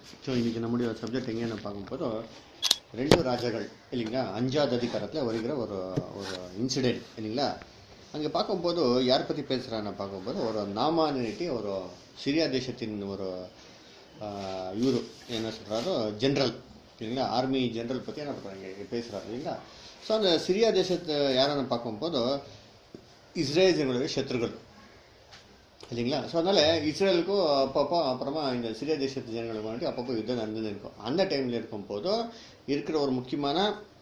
So இன்றைக்கி நம்முடைய subject எங்கேன்னு பார்க்கும்போது ரெண்டு ராஜாக்கள் இல்லைங்களா அஞ்சாவது அதிகாரத்தில் வருகிற ஒரு ஒரு இன்சிடென்ட் இல்லைங்களா அங்கே பார்க்கும்போது யார் பற்றி பேசுகிறான்னு பார்க்கும்போது ஒரு நாமானிட்டி ஒரு சிரியா தேசத்தின் ஒரு இவரு என்ன சொல்கிறாரோ ஜென்ரல் இல்லைங்களா ஆர்மி ஜென்ரல் பற்றி என்ன பண்ணுறாங்க பேசுகிறாரு இல்லைங்களா ஸோ அந்த சிரியா தேசத்தை யாரன்னு பார்க்கும்போது இஸ்ரேலுடைய சத்துருக்கள் இல்லைங்களா ஸோ அதனால் இஸ்ரேலுக்கும் அப்பப்போ அப்புறமா இந்த சிரியா தேசத்து ஜனங்களுக்கு வந்துட்டு அப்பப்போ யுத்தம் நடந்துன்னு இருக்கும் அந்த டைமில் இருக்கும் போதும் இருக்கிற ஒரு முக்கியமான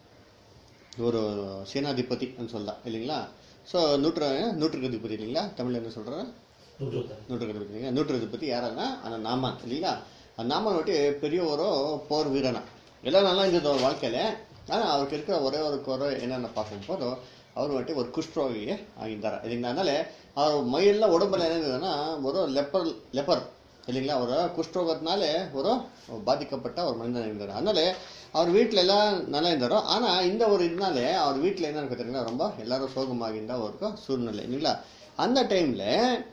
ஒரு சேனாதிபதின்னு சொல்லலாம் இல்லைங்களா ஸோ நூற்று நூற்றுக்கதிபதி இல்லைங்களா தமிழில் என்ன சொல்கிறேன் நூற்றுக்கதிபதி இல்லைங்களா நூற்றுக்கதிபதி யாருன்னா அந்த நாமான் இல்லைங்களா அந்த நாமான் வந்துட்டு பெரிய ஒரு போர் வீரனா எல்லாம் நல்லா இருந்தது அவர் வாழ்க்கையில் ஆனால் அவருக்கு இருக்கிற ஒரே ஒரு குறை என்னென்ன பார்க்கும்போது அவர் வந்துட்டு ஒரு குஷ்ரோகி ஆகியிருந்தார் இல்லைங்களா அதனால அவர் மயிலில் உடம்புல என்ன இருந்ததுன்னா ஒரு லெப்பர் லெப்பர் இல்லைங்களா ஒரு குஷ்ரோகத்தினால ஒரு பாதிக்கப்பட்ட ஒரு மனிதன் இருந்தார் அதனால அவர் வீட்டில் எல்லாம் நல்லா இருந்தாரோ ஆனால் இந்த ஒரு இதனால அவர் வீட்டில் என்ன பார்த்தீங்கன்னா ரொம்ப எல்லாரும் சோகமாகிருந்த ஒரு சூழ்நிலை இல்லைங்களா அந்த டைமில்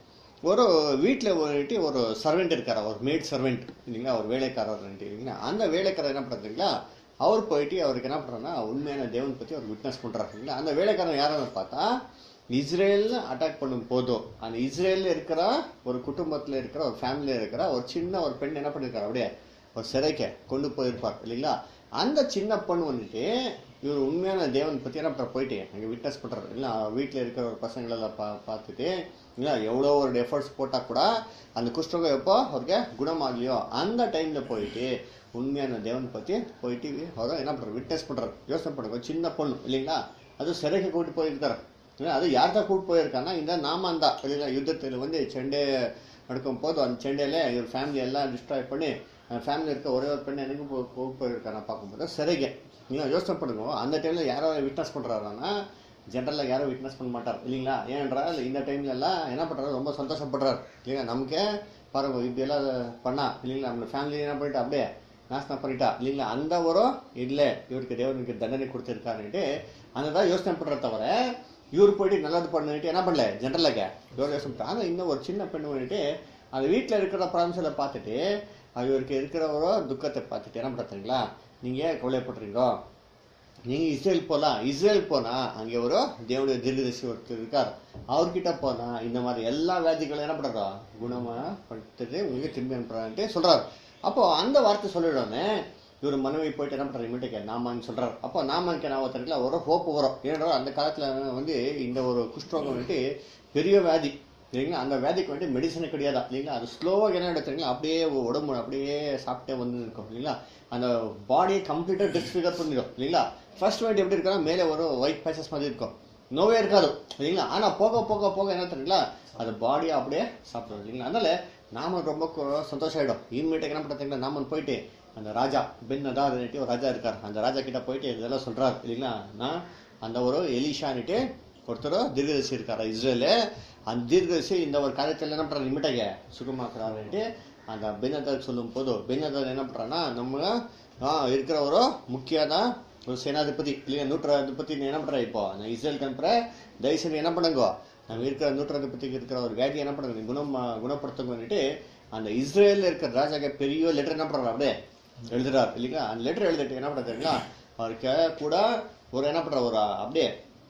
ஒரு வீட்டில் வந்துட்டு ஒரு சர்வெண்ட் இருக்கார் ஒரு மேட் சர்வெண்ட் இல்லைங்களா ஒரு வேலைக்காரர் இல்லைங்களா அந்த வேலைக்காரர் என்ன பண்ணுறீங்களா அவர் போயிட்டு அவருக்கு என்ன பண்ணுறாருன்னா உண்மையான தேவன் பற்றி அவர் விட்னஸ் பண்ணுறாரு இல்லைங்களா அந்த வேலைக்காரன் யாருன்னு பார்த்தா இஸ்ரேல் அட்டாக் பண்ணும் போதும் அந்த இஸ்ரேலில் இருக்கிற ஒரு குடும்பத்தில் இருக்கிற ஒரு ஃபேமிலியில் இருக்கிற ஒரு சின்ன ஒரு பெண் என்ன பண்ணியிருக்காரு அப்படியே ஒரு சிறைக்க கொண்டு போயிருப்பார் இல்லைங்களா அந்த சின்ன பொண்ணு வந்துட்டு இவர் உண்மையான தேவன் பற்றி என்ன பண்ணுற போயிட்டு அங்கே விட்னஸ் பண்ணுறாரு இல்லை வீட்டில் இருக்கிற ஒரு பசங்களெல்லாம் பா பார்த்துட்டு இல்லை எவ்வளோ ஒரு எஃபர்ட்ஸ் போட்டால் கூட அந்த குஷ்டரோகம் எப்போ அவருக்கு குணமாகலையோ அந்த டைமில் போயிட்டு உண்மையான தேவன் பற்றி போயிட்டு அவரை என்ன பண்ணுறாரு விட்னஸ் பண்ணுறாரு யோசனை பண்ணுங்க சின்ன பொண்ணு இல்லைங்களா அது சிறைக்கு கூட்டி போயிருக்காரு இல்லை அது யார் தான் கூட்டு போயிருக்காங்கன்னா இந்த நாமான் தான் இல்லைங்களா யுத்தத்தில் வந்து செண்டே நடக்கும் போது அந்த செண்டையில் இவர் ஃபேமிலி எல்லாம் டிஸ்ட்ராய் பண்ணி ஃபேமிலி இருக்க ஒரே ஒரு பெண் எனக்கு கூட்டு போயிருக்காரு பார்க்கும்போது சிறைக்கு நீங்கள் யோசனை பண்ணுங்க அந்த டைமில் யாரோ விட்னஸ் பண்ணுறாருன்னா ஜென்ரலாக யாரும் விட்னஸ் பண்ண மாட்டார் இல்லைங்களா ஏனென்றால் இந்த டைம்ல எல்லாம் என்ன பண்ணுறாரு ரொம்ப சந்தோஷப்படுறாரு இல்லைங்களா நமக்கே பாருங்க இப்படியெல்லாம் பண்ணா இல்லைங்களா நம்ம ஃபேமிலி என்ன பண்ணிட்டா அப்படியே நாசனம் பண்ணிட்டா இல்லைங்களா அந்த ஒரு இல்லை இவருக்கு தேவனுக்கு தண்டனை கொடுத்துருக்காருன்ட்டு அந்த தான் யோசனை பண்ணுற தவிர இவர் போயிட்டு நல்லது பண்ணிட்டு என்ன பண்ணல ஜென்ரலாக இவர் யோசனை பண்ணா ஆனால் இன்னும் ஒரு சின்ன பெண்ணு பண்ணிட்டு அந்த வீட்டில் இருக்கிற ப்ராப்ளம்ஸில் பார்த்துட்டு இவருக்கு இருக்கிற ஒரு துக்கத்தை பார்த்துட்டு என்ன பண்ணுறீங்களா நீங்கள் கவலைப்படுறீங்க நீங்கள் இஸ்ரேல் போகலாம் இஸ்ரேல் போனால் அங்கே ஒரு தேவனுடைய தீர்க்கதரிசி ஒருத்தர் இருக்கார் அவர்கிட்ட போனால் இந்த மாதிரி எல்லா வியாதிகளும் என்ன பண்ணுறோம் குணமாக படுத்துட்டு உங்களுக்கு திரும்பி அனுப்புறான்ட்டு சொல்கிறார் அப்போ அந்த வார்த்தை சொல்லிடனே இவர் மனைவி போயிட்டு என்ன பண்ணுறாரு இமிட்டுக்கு நாமான்னு சொல்கிறார் அப்போ நாமானுக்கு என்ன ஒருத்தருக்குல ஒரு ஹோப்பு வரும் ஏன்னா அந்த காலத்தில் வந்து இந்த ஒரு குஷ்டரோகம் வந்துட்டு பெரிய வியாதி இல்லைங்களா அந்த வியாதிக்கு வந்துட்டு மெடிசன் கிடையாதா இல்லைங்களா அது ஸ்லோவாக என்ன எடுத்துறீங்களா அப்படியே உடம்பு அப்படியே சாப்பிட்டே வந்து இருக்கும் இல்லைங்களா அந்த பாடியை கம்ப்ளீட்டாக டிஸ்ஃபிகர் பண்ணிடும் இல்லைங்களா ஃபர்ஸ்ட் வாட்டி எப்படி இருக்கா மேலே ஒரு ஒயிட் பேசஸ் மாதிரி இருக்கும் நோவே இருக்காது இல்லைங்களா ஆனால் போக போக போக என்ன தெரியுங்களா அது பாடியை அப்படியே சாப்பிடும் இல்லைங்களா அதனால நாம ரொம்ப சந்தோஷம் ஆகிடும் இனிமேட்டுக்கு என்ன பண்ணுறீங்களா நாம போயிட்டு அந்த ராஜா பெண் அதான் ஒரு ராஜா இருக்கார் அந்த ராஜா கிட்ட போயிட்டு இதெல்லாம் சொல்கிறார் இல்லைங்களா நான் அந்த ஒரு எலிஷான்ட்டு ஒருத்தர் தீர்க்கதரிசி இருக்காரா இஸ்ரேலு அந்த தீர்க்கதரிசி இந்த ஒரு காரியத்தில் என்ன பண்ணுறாரு நிமிட்டாங்க சுகமாக்குறாருன்ட்டு அந்த பென்னதார் சொல்லும் போது பென்னதார் என்ன பண்ணுறான்னா நம்ம இருக்கிற ஒரு முக்கியமான ஒரு சேனாதிபதி இல்லையா நூற்றாதிபதி என்ன பண்ணுற இப்போ நான் இஸ்ரேல் அனுப்புற தயவுசெய்து என்ன பண்ணுங்க நம்ம இருக்கிற நூற்றாதிபதிக்கு இருக்கிற ஒரு வியாதி என்ன பண்ணுங்க குணம் குணப்படுத்துங்கன்னுட்டு அந்த இஸ்ரேலில் இருக்கிற ராஜாக்கு பெரிய லெட்டர் என்ன பண்ணுறாரு அப்படியே எழுதுறாரு இல்லைங்களா அந்த லெட்டர் எழுதிட்டு என்ன பண்ணுறாருங்களா அவருக்கு கூட ஒரு என்ன பண்ணுற ஒரு அப்படியே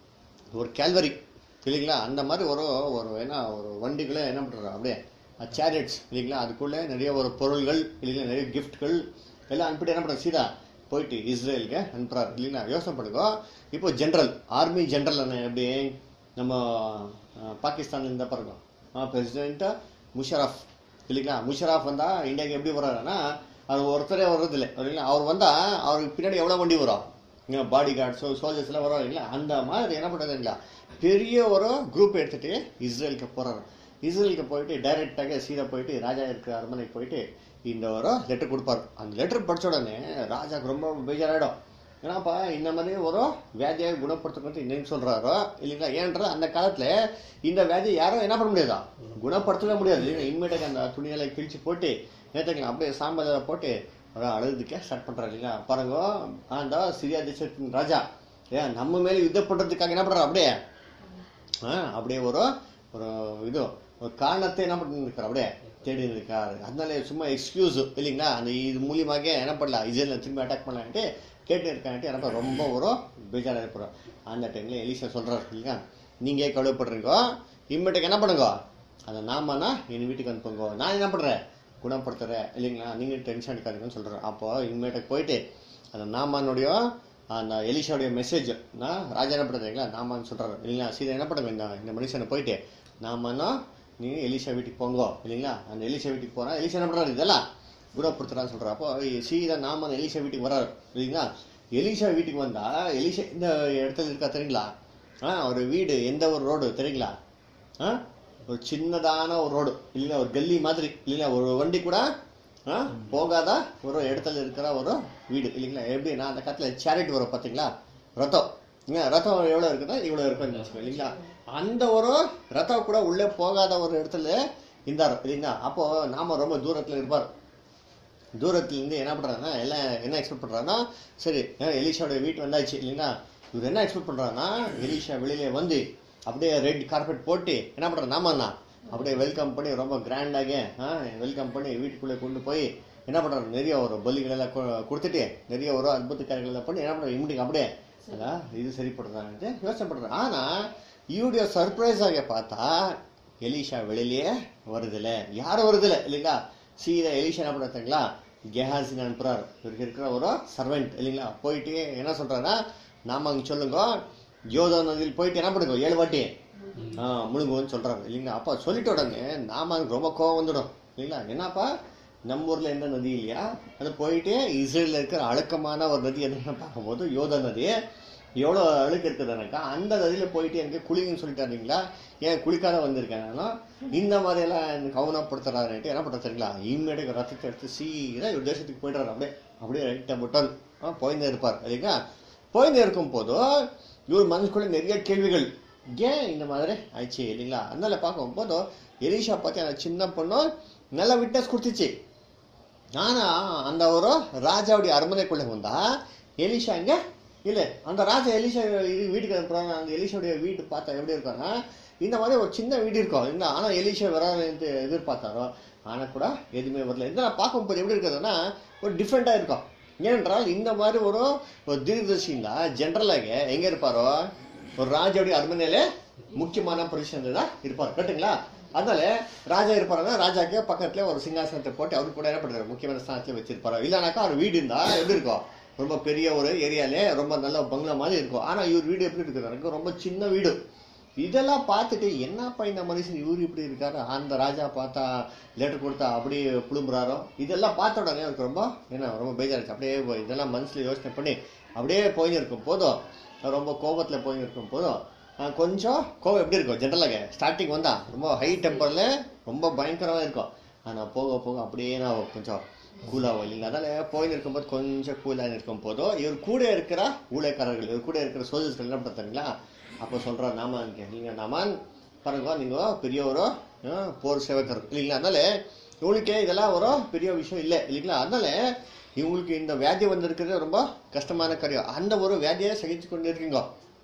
ஒரு கேல்வரி இல்லைங்களா அந்த மாதிரி ஒரு ஒரு என்ன ஒரு வண்டிகளை என்ன பண்ணுறாரு அப்படியே சேரியட்ஸ் இல்லைங்களா அதுக்குள்ளே நிறைய ஒரு பொருள்கள் இல்லைங்களா நிறைய கிஃப்ட்கள் எல்லாம் அனுப்பிட்டு என்ன பண்ணுறாரு சீதா போயிட்டு இஸ்ரேலுக்கு அனுப்புறாரு இல்லைங்களா யோசனை பண்ணுங்க இப்போ ஜென்ரல் ஆர்மி ஜென்ரல் எப்படி நம்ம பாகிஸ்தான் இருந்த பாருங்க பிரசிடென்ட் முஷரஃப் இல்லைங்களா முஷரஃப் வந்தால் இந்தியாவுக்கு எப்படி வர்றாருன்னா அது ஒருத்தரே வர்றதில்லை இல்லைங்களா அவர் வந்தால் அவருக்கு பின்னாடி எவ்வளோ வண்டி வரும் பாடி கார்ட்ஸோ சோல்ஜர்ஸ்லாம் வரும் இல்லைங்களா அந்த மாதிரி என்ன பண்ணுறதுங்களா பெரிய ஒரு குரூப் எடுத்துகிட்டு இஸ்ரேலுக்கு போகிறாரு இஸ்ரேலுக்கு போயிட்டு டைரெக்டாக சீதா போயிட்டு ராஜா இருக்கிற அரண்மனைக்கு போயிட்டு இந்த ஒரு லெட்டர் கொடுப்பாரு அந்த லெட்டர் படித்த உடனே ராஜாவுக்கு ரொம்ப பேஜாராயிடும் ஏன்னாப்பா இந்த மாதிரி ஒரு வியாதியை குணப்படுத்தணும் இன்னும் சொல்கிறாரோ இல்லைங்களா ஏன்ற அந்த காலத்தில் இந்த வியாதியை யாரும் என்ன பண்ண முடியாதா குணப்படுத்தவே முடியாது இல்லைங்களா இனிமேட்டுக்கு அந்த துணிகளை கிழிச்சு போட்டு நேற்றுக்கலாம் அப்படியே சாம்பலில் போட்டு ஒரு அழுதுக்கே ஸ்டார்ட் பண்ணுறாரு இல்லைங்களா பாருங்க அந்த சிரியா தேசத்தின் ராஜா ஏன் நம்ம மேலே யுத்தம் பண்ணுறதுக்காக என்ன பண்ணுறாரு அப்படியே ஆ அப்படியே ஒரு ஒரு இது ஒரு காரணத்தை என்ன பண்ணிருக்காரு அப்படியே தேடி இருக்காரு அதனால சும்மா எக்ஸ்கியூஸ் இல்லைங்களா அந்த இது மூலியமாக என்ன பண்ணலாம் இஸ்ரேலில் திரும்பி அட்டாக் பண்ணலான்ட்டு கேட்டு இருக்கான்ட்டு எனக்கு ரொம்ப ஒரு பேஜாராக இருப்போம் அந்த டைமில் எலிசா சொல்கிறார் இல்லைங்களா நீங்கள் கழுவப்படுறீங்க இம்மட்டுக்கு என்ன பண்ணுங்க அந்த நாமனா என் வீட்டுக்கு அனுப்புங்க நான் என்ன பண்ணுறேன் குணப்படுத்துறேன் இல்லைங்களா நீங்கள் டென்ஷன் எடுக்காதீங்கன்னு சொல்கிறேன் அப்போ இனிமேட்டுக்கு போயிட்டு அந்த நாமானுடைய அந்த எலிஷாவுடைய மெசேஜ் நான் ராஜா என்ன பண்ணுறீங்களா நாமான்னு சொல்கிறாரு இல்லைங்களா சீதா என்ன பண்ணுங்க இந்த இந்த மனுஷனை போயிட்டு நாமனா நீ எலிஷா வீட்டுக்கு போங்கோ இல்லைங்களா அந்த எலிஷா வீட்டுக்கு போகிறா எலிஷா என்ன பண்ணுறாரு இதெல்லாம் குணப்படுத்துறான்னு சொல்கிறார் அப்போ சீதா நாமன் எலிஷா வீட்டுக்கு வராரு இல்லைங்களா எலிஷா வீட்டுக்கு வந்தா எலிஷா இந்த இடத்துல இருக்கா தெரியுங்களா ஆ ஒரு வீடு எந்த ஒரு ரோடு தெரியுங்களா ஆ ஒரு சின்னதான ஒரு ரோடு இல்லைங்களா ஒரு கல்லி மாதிரி இல்லைங்களா ஒரு வண்டி கூட ஆ போகாத ஒரு இடத்துல இருக்கிற ஒரு வீடு இல்லைங்களா எப்படின்னா அந்த காலத்தில் சேரிட் வரும் பார்த்தீங்களா ரத்தம் ஏங்க, ரத்தம் எவ்வளோ இருக்குன்னா இவ்வளோ இருக்குன்னு வச்சுக்கோங்க இல்லைங்களா அந்த ஒரு ரத்தம் கூட உள்ளே போகாத ஒரு இடத்துல இருந்தார் இல்லைங்களா அப்போ நாம ரொம்ப தூரத்தில் இருப்பார் தூரத்துலேருந்து என்ன பண்ணுறாங்கன்னா எல்லாம் என்ன எக்ஸ்பெக்ட் பண்ணுறாங்கன்னா சரி அஹ் எலிஷாவோட வீட்டு வந்தாச்சு இல்லைங்களா இவர் என்ன எக்ஸ்பெக்ட் பண்ணுறாங்கன்னா எலிஷா வெளியில வந்து அப்படியே ரெட் கார்பெட் போட்டு என்ன பண்ணுறாரு நாமண்ணா அப்படியே வெல்கம் பண்ணி ரொம்ப கிராண்டாக வெல்கம் பண்ணி வீட்டுக்குள்ளே கொண்டு போய் என்ன பண்ணுறாரு நிறைய ஒரு பலிகள் எல்லாம் கு- கொடுத்துட்டு நிறைய ஒரு அற்புத காரியங்கள் எல்லாம் பண்ணி என்ன பண்ணுறாரு இம்மிடிக்கு அப்படியே அதான் இது சரிப்படுறான்ட்டு யோசனை பண்ணுறாரு ஆனால் இவருடைய சர்ப்ரைஸாக பார்த்தா எலிஷா வெளியிலேயே வருதில்ல யாரும் வருதில்ல இல்லைங்களா சீதா எலிஷா என்ன பண்ணுறாங்களா கெஹாசின் அனுப்புறாரு இவருக்கு இருக்கிற ஒரு சர்வெண்ட் இல்லைங்களா போயிட்டு என்ன சொல்றாருன்னா நாம அங்கே சொல்லுங்க யோதா நதியில் போயிட்டு என்ன பண்ணுங்க ஏழு வாட்டி ஆ முழுங்குவோன்னு சொல்றாரு இல்லைங்களா அப்பா சொல்லிட்டு உடனே நாம அதுக்கு ரொம்ப கோவம் வந்துடும் இல்லைங்களா என்னப்பா நம்ம ஊர்ல எந்த நதி இல்லையா அது போயிட்டு இஸ்ரேலில் இருக்கிற அழுக்கமான ஒரு நதி என்னன்னு பார்க்கும்போது யோதா நதி எவ்வளோ அழுக்கு இருக்குதுனாக்கா அந்த நதியில் போயிட்டு எனக்கு குளிங்கன்னு சொல்லிட்டாருங்களா ஏன் குளிக்காத வந்திருக்கேன் நானும் இந்த மாதிரியெல்லாம் எனக்கு கவனப்படுத்துறாருன்ட்டு என்ன பண்ணுறது சரிங்களா இம்மீடியட் ரத்தத்தை எடுத்து சீரா இவர் தேசத்துக்கு போயிடுறாரு அப்படியே அப்படியே ரைட்டாக முட்டன் போயிந்தே இருப்பார் இல்லைங்களா போயிந்தே இருக்கும் போதும் இவர் மனசுக்குள்ள நிறைய கேள்விகள் ஏன் இந்த மாதிரி ஆயிடுச்சு இல்லைங்களா அதனால பார்க்கும் போதும் எலிஷா பார்த்து அந்த சின்ன பொண்ணும் நல்ல விட்னஸ் கொடுத்துச்சு ஆனா அந்த ஒரு ராஜாவுடைய அரண்மனைக்குள்ள வந்தா எலிஷா இங்க இல்ல அந்த ராஜா எலிஷா வீ- வீட்டுக்கு அனுப்புறாங்க அந்த எலிஷாவுடைய வீட்டு பார்த்தா எப்படி இருக்காங்கன்னா இந்த மாதிரி ஒரு சின்ன வீடு இருக்கும் இந்த ஆனா எலிஷா வராது எதிர்பார்த்தாரோ ஆனா கூட எதுவுமே வரல இதெல்லாம் பார்க்கும்போது எப்படி இருக்குதுன்னா ஒரு டிஃப்ரெண்டா இருக்கும் ஏனென்றால் இந்த மாதிரி ஒரு ஒரு தீர்க்கதர்சிங்களா ஜென்ரலாக எங்க இருப்பாரோ ஒரு ராஜாவுடைய அரண்மனையில முக்கியமான பொசிஷன்ல தான் இருப்பார் கரெக்ட்டுங்களா அதனால ராஜா இருப்பாருன்னா ராஜாக்கு பக்கத்துல ஒரு சிங்காசனத்தை போட்டு அவருக்கு கூட என்ன பண்றாரு முக்கியமான ஸ்தானத்துல வச்சிருப்பாரு இல்லைனாக்கா அவர் வீடு இருந்தா எப்படி இருக்கும் ரொம்ப பெரிய ஒரு ஏரியாலே ரொம்ப நல்ல பங்களா மாதிரி இருக்கும் ஆனா இவர் வீடு எப்படி இருக்குது ரொம்ப சின்ன வீடு இதெல்லாம் பார்த்துட்டு என்னப்பா இந்த மனுஷன் இவர் இப்படி இருக்காரு அந்த ராஜா பார்த்தா லெட்டர் கொடுத்தா அப்படியே புழும்புறாரோ இதெல்லாம் பார்த்த உடனே அவருக்கு ரொம்ப என்ன ரொம்ப பேஜாருச்சு அப்படியே இதெல்லாம் மனசுல யோசனை பண்ணி அப்படியே போயிருக்கும் போதும் ரொம்ப கோபத்தில் போயிருக்கும் போதும் ஆஹ் கொஞ்சம் கோவம் எப்படி இருக்கும் ஜென்ரலாக ஸ்டார்டிங் வந்தா ரொம்ப ஹை டெம்பரில் ரொம்ப பயங்கரமாக இருக்கும் ஆனால் போக போக அப்படியே நான் கொஞ்சம் கூலாகும் இல்லைங்களா அதனால போயின்னு இருக்கும்போது கொஞ்சம் கூலாக இருக்கும் போதும் இவர் கூட இருக்கிற ஊழியக்காரர்கள் இவர் கூட இருக்கிற சோல்ஜர்ஸ்கள் என்ன பண்ணுறாங்களா அப்போ சொல்கிறார் நாமான் நீங்கள் நாமான் பாருங்க நீங்கள் பெரிய ஒரு ஆஹ், போர் சேவகர் இல்லைங்களா அதனால இவங்களுக்கே இதெல்லாம் ஒரு பெரிய விஷயம் இல்லை இல்லைங்களா அதனால இவங்களுக்கு இந்த வியாதி வந்திருக்கிறது ரொம்ப கஷ்டமான காரியம் அந்த ஒரு வியாதியை சகிச்சு கொண்டு இருக்கீங்க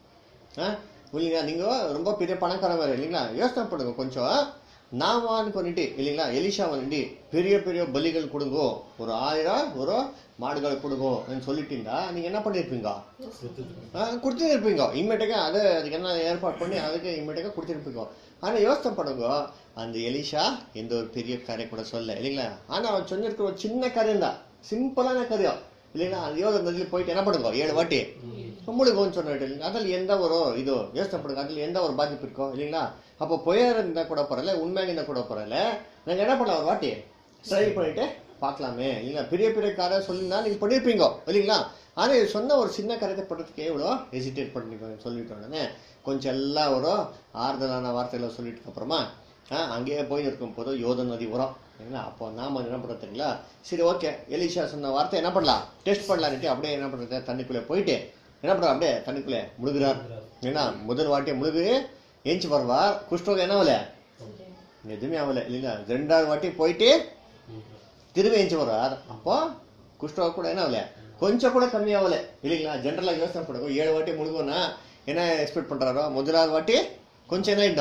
ஆ இல்லைங்களா நீங்கள் ரொம்ப பெரிய பணக்காரங்க வேறு இல்லைங்களா யோசனை பண்ணுங்க கொஞ்சம் நாமான்னு பண்ணிட்டு இல்லைங்களா எலிஷா வந்துட்டு பெரிய பெரிய பலிகள் கொடுங்கோ ஒரு ஆயிரம் ஒரு மாடுகள் கொடுங்கோன்னு சொல்லிட்டீங்களா நீங்கள் என்ன பண்ணியிருப்பீங்க கொடுத்து இருப்பீங்க இம்மீடியட்டாக அதை அதுக்கு என்ன ஏற்பாடு பண்ணி அதுக்கு இம்மீடியட்டாக கொடுத்துருப்பீங்க ஆனால் யோசனை பண்ணுங்க அந்த எலிஷா எந்த ஒரு பெரிய காரியம் கூட சொல்ல இல்லைங்களா ஆனால் அவன் சொல்லியிருக்கிற ஒரு சின்ன காரியம் தான் சிம்பிளான காரியம் இல்லைங்களா அது யோக நதியில் போயிட்டு என்ன பண்ணுங்க ஏழு வாட்டி முழுகும்னு சொன்னிட்டு இல்லைங்களா அதில் எந்த ஒரு இது யோசனை பண்ணுங்க அதில் எந்த ஒரு பாதிப்பு இருக்கும் இல்லைங்களா அப்போ புயல் இருந்தால் கூட பரவாயில்ல உண்மையாக இருந்தால் கூட பரவாயில்ல நாங்கள் என்ன பண்ணலாம் ஒரு வாட்டி ட்ரை பண்ணிட்டு பார்க்கலாமே இல்லைங்களா பெரிய பெரிய காரை சொல்லியிருந்தா நீங்கள் பண்ணியிருப்பீங்க இல்லைங்களா ஆனால் இது சொன்ன ஒரு சின்ன காரியத்தை பண்ணுறதுக்கு எவ்வளோ ஹெசிடேட் பண்ணி சொல்லிட்டு உடனே கொஞ்சம் எல்லாம் ஒரு ஆறுதலான வார்த்தைகளை சொல்லிட்டு அப்புறமா ஆ அங்கேயே போய் இருக்கும் போது யோத நதி வரும் சரிங்களா அப்போ நாம என்ன பண்ணுறது தெரியுங்களா சரி ஓகே எலிஷா சொன்ன வார்த்தை என்ன பண்ணலாம் டெஸ்ட் பண்ணலான்ட்டு அப்படியே என்ன பண்ணுறது தண்ணிக்குள்ளே போயிட்டு என்ன பண்ணுறோம் அப்படியே தண்ணிக்குள்ளே முழுகுறார் ஏன்னா முதல் வாட்டியை முழுகு ஏஞ்சி வருவார் குஷ்டரோகம் என்ன ஆகல எதுவுமே ஆகல இல்லைங்களா ரெண்டாவது வாட்டி போயிட்டு திரும்பி ஏஞ்சி வர்றார் அப்போ குஷ்டரோகம் கூட என்ன ஆகல கொஞ்சம் கூட கம்மியாகல இல்லைங்களா ஜென்ரலாக யோசனை பண்ணுங்க ஏழு வாட்டி முழுகும்னா என்ன எக்ஸ்பெக்ட் பண்ணுறாரோ முதலாவது வாட்டி கொஞ்சம் என்ன ஆயிட்டோம்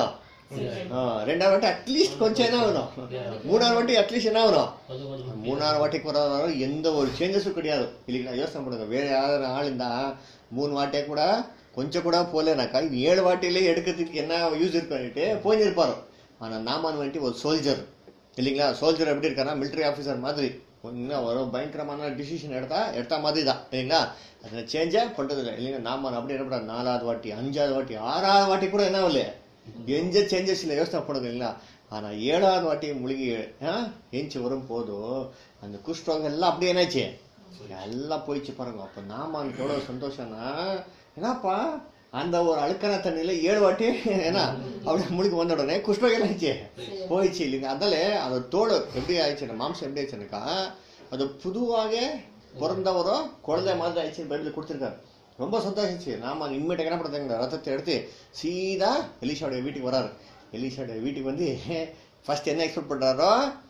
ஆ, ரெண்டாவது வாட்டி அட்லீஸ்ட் கொஞ்சம் என்ன ஆகணும் மூணாவது வாட்டி அட்லீஸ்ட் என்ன ஆகணும் அது கொஞ்சம் மூணாவது வாட்டிக்கு வர எந்த ஒரு சேஞ்சஸும் கிடையாது இல்லைங்களா யோசனை பண்ணுங்க வேற யாராவது ஆள் இருந்தா மூணு வாட்டியே கூட கொஞ்சம் கூட போலனாக்கா இது ஏழு வாட்டிலே எடுக்கிறதுக்கு என்ன யூஸ் இருக்குன்னுட்டு போயிருப்பாரு ஆனா நாமான் வந்துட்டு ஒரு சோல்ஜர் இல்லைங்களா சோல்ஜர் எப்படி இருக்காருன்னா மிலிட்டரி ஆஃபீஸர் மாதிரி இன்னும் ஒரு பயங்கரமான டிசிஷன் எடுத்தா எடுத்த மாதிரி தான் இல்லைங்களா அதில் சேஞ்சே பண்ணுறது இல்லை இல்லைங்க நாமான் அப்படி என்ன பண்றாரு? நாலாவது வாட்டி அஞ்சாவது வாட்டி ஆறாவது வாட்டி கூட என்ன இல்லை எந்த சேஞ்சஸ் இல்லை யோசனை பண்ணுங்க இல்லைங்களா ஆனா ஏழாவது வாட்டி முழுகி ஆ, ஏஞ்சி வரும் போதும் அந்த குஷ்டரோகம் எல்லாம் அப்படியே என்னாச்சு எல்லாம் போயிடுச்சு பாருங்க அப்ப நாமானுக்கு எவ்வளவு சந்தோஷம்னா என்னப்பா அந்த ஒரு அழுக்கான தண்ணியில ஏழு வாட்டி என்ன அப்படியே முழுக்க வந்த உடனே குஷ்டரோகம் என்ன ஆயிடுச்சு போயிடுச்சு இல்லைங்க அதனால அந்த தோல் எப்படி ஆயிடுச்சு மாம்சம் எப்படி ஆயிடுச்சுனாக்கா அது புதுவாக பிறந்த ஒரு குழந்தை மாதிரி ஆயிடுச்சு பைபிள் கொடுத்துருக்காரு ரொம்ப சந்தோஷிச்சு நாம இம்மிடியாக என்ன பண்ணுறாங்க ரத்தத்தை எடுத்து சீதா எலிஷாவுடைய வீட்டுக்கு வராரு எலிஷாவுடைய வீட்டுக்கு வந்து ஃபர்ஸ்ட் என்ன எக்ஸ்பெக்ட் பண்றாரோ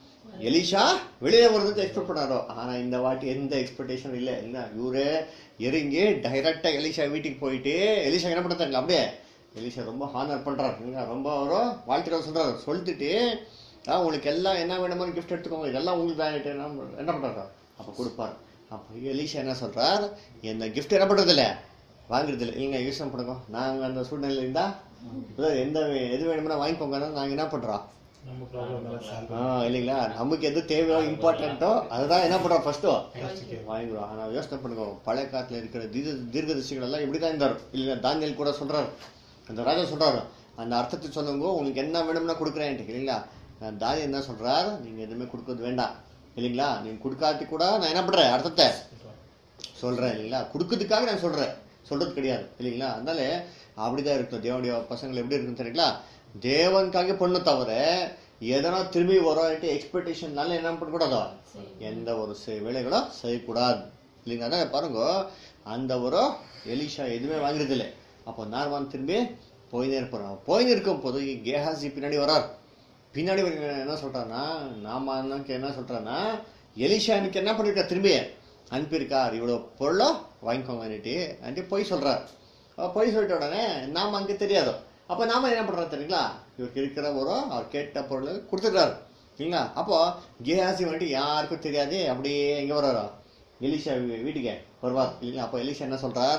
எலிஷா வெளியே வருது எக்ஸ்பெக்ட் பண்ணாரோ ஆனா இந்த வாட்டி எந்த எக்ஸ்பெக்டேஷன் இல்லை என்ன இவரு இறங்கி டைரக்டா எலிஷா வீட்டுக்கு போயிட்டு எலிஷா என்ன பண்ணுறாங்க அப்படியே எலிஷா ரொம்ப ஹானர் பண்றாரு இல்லைங்களா? ரொம்ப அவரும் வாழ்த்துக்கள் சொல்றாரு சொல்லிட்டு ஆ, உங்களுக்கு எல்லாம் என்ன வேணுமோ கிஃப்ட் எடுத்துக்கோங்க இதெல்லாம் உங்களுக்கு தான் என்ன என்ன பண்றாரு அப்ப கொடுப்பாரு அப்போ எலிஷா என்ன சொல்றார் இந்த கிஃப்ட் என்ன பண்றது இல்ல வாங்குறது இல்லை இல்லைங்க யூஸ் பண்ணுங்க நாங்க அந்த சூழ்நிலையில இருந்தா இதோ எந்த வே- எது வேணுமோ வாங்கிக்கோங்க நாங்க என்ன பண்றோம் நம்ம ப்ராப்ளம் எல்லாம் சால்வ் ஆ, இல்லைங்களா நமக்கு எது தேவையோ இம்பார்ட்டன்ட்டோ அதுதான் என்ன பண்றோம் ஃபர்ஸ்ட் வாங்கிடுவோம் ஆனா யோசனை பண்ணுங்க பழைய காலத்துல இருக்கிற தீர்க்க தீர்க்கதரிசிகள் எல்லாம் இப்படி தான் இருந்தார் இல்லைங்க தானியல் கூட சொல்றாரு அந்த ராஜா சொல்றாரு அந்த அர்த்தத்தை சொல்லுங்க உங்களுக்கு என்ன வேணும்னா கொடுக்குறேன்ட்டு இல்லைங்களா நான் தானியல் என்ன சொல்றார் நீங்க எதுவுமே கொடுக்கறது வேண்டாம் இல்லைங்களா நீங்க கொடுக்காட்டி கூட நான் என்ன பண்றேன் அர்த்தத்தை சொல்றேன் இல்லைங்களா கொடுக்கறதுக்காக நான் சொல்றேன் சொல்றது கிடையாது இல்லைங்களா அதனால அப்படிதான் இருக்கும் தேவனுடைய பசங்கள் எப்படி இருக்குன்னு தெரியுங்களா தேவனுக்காக பண்ண தவிர எதனா திரும்பி வரோன்ட்டு எக்ஸ்பெக்டேஷன்னால என்ன பண்ணக்கூடாதோ எந்த ஒரு செ- வேலைகளும் செய்யக்கூடாது இல்லைங்க அதான் பாருங்க அந்த ஒரு எலிஷா எதுவுமே வாங்குறது இல்லை அப்போ நார்மான் திரும்பி போயினே இருப்பார் போயின்னு இருக்கும் போது கேஹாசி பின்னாடி வரார் பின்னாடி வந்து என்ன சொல்றாருன்னா நாம என்ன சொல்றாருன்னா எலிஷா எனக்கு என்ன பண்ணிருக்கா திரும்பி அனுப்பியிருக்கார் இவ்வளோ பொருளோ வாங்கிக்கோங்கன்னுட்டு அன்ட்டு பொய் சொல்றார் அப்ப பொய் சொல்லிட்ட உடனே நாம அங்கே தெரியாது அப்போ நாம என்ன பண்றோம் தெரியுங்களா இவருக்கு இருக்கிற ஒரு அவர் கேட்ட பொருள் கொடுத்துட்றாரு இல்லைங்களா அப்போ கேஹாசி வந்துட்டு யாருக்கும் தெரியாது அப்படியே எங்க வர்றாரோ எலிஷா வீ- வீட்டுக்கு வருவார் இல்லைங்களா அப்போ எலிஷா என்ன சொல்றார்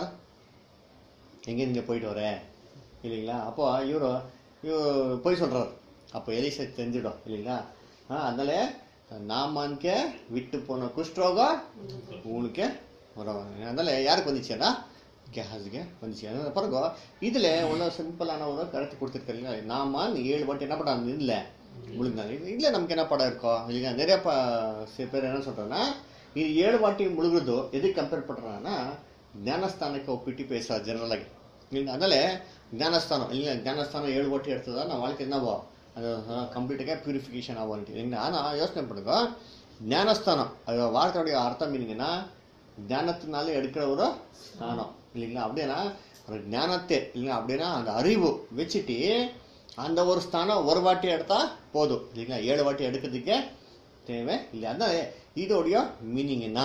எங்க நீங்க போயிட்டு வர இல்லைங்களா அப்போ இவரு இவர் போய் சொல்றாரு அப்போ எலிசா தெரிஞ்சிடும் இல்லைங்களா ஆ அதனால நாமான்கே விட்டு போன குஷ்டரோகம் உங்களுக்கு வரும் அதனால யாருக்கு வந்துச்சுன்னா கேஹாஸுக்கு வந்துச்சு அதனால பாருங்க இதுல ஒன்றும் சிம்பிளான ஒரு கருத்து கொடுத்துருக்காங்க நாமான் ஏழு வாட்டி என்ன பண்ணாங்க இல்லை முழுங்கினாங்க இல்லை நமக்கு என்ன படம் இருக்கோ இல்லைங்களா நிறைய ப சில பேர் என்ன சொல்றேன்னா இது ஏழு வாட்டி முழுகுறதோ எதுக்கு கம்பேர் பண்றாங்கன்னா ಜ್ಞಾನಸ್ಥಾನಕ್ಕೆ ಒಪ್ಪಿಟ್ಟು பேசுறார் ஜெனரலாಗಿ ಇಲ್ಲ அதனால ಜ್ಞಾನಸ್ಥಾனம் இல்லை ஞானஸ்தானம் ஏழு வாட்டி எடுத்ததா நான் வாழ்க்கை என்னவோ அது கம்ப்ளீட்டாக பியூரிஃபிகேஷன் ஆகும் இல்லைங்களா ஆனால் யோசனை பண்ணுங்க ஞானஸ்தானம் அது வார்த்தையுடைய அர்த்தம் என்னங்கன்னா ஞானத்தினால எடுக்கிற ஒரு ஸ்நானம் இல்லைங்களா அப்படின்னா ஒரு ஞானத்தை இல்லைங்களா அப்படின்னா அந்த அறிவு வச்சுட்டு அந்த ஒரு ஸ்தானம் ஒரு வாட்டி எடுத்தா போதும் இல்லைங்களா ஏழு வாட்டி எடுக்கிறதுக்கே தேவை இல்லை அதனால இதோடைய மீனிங் என்ன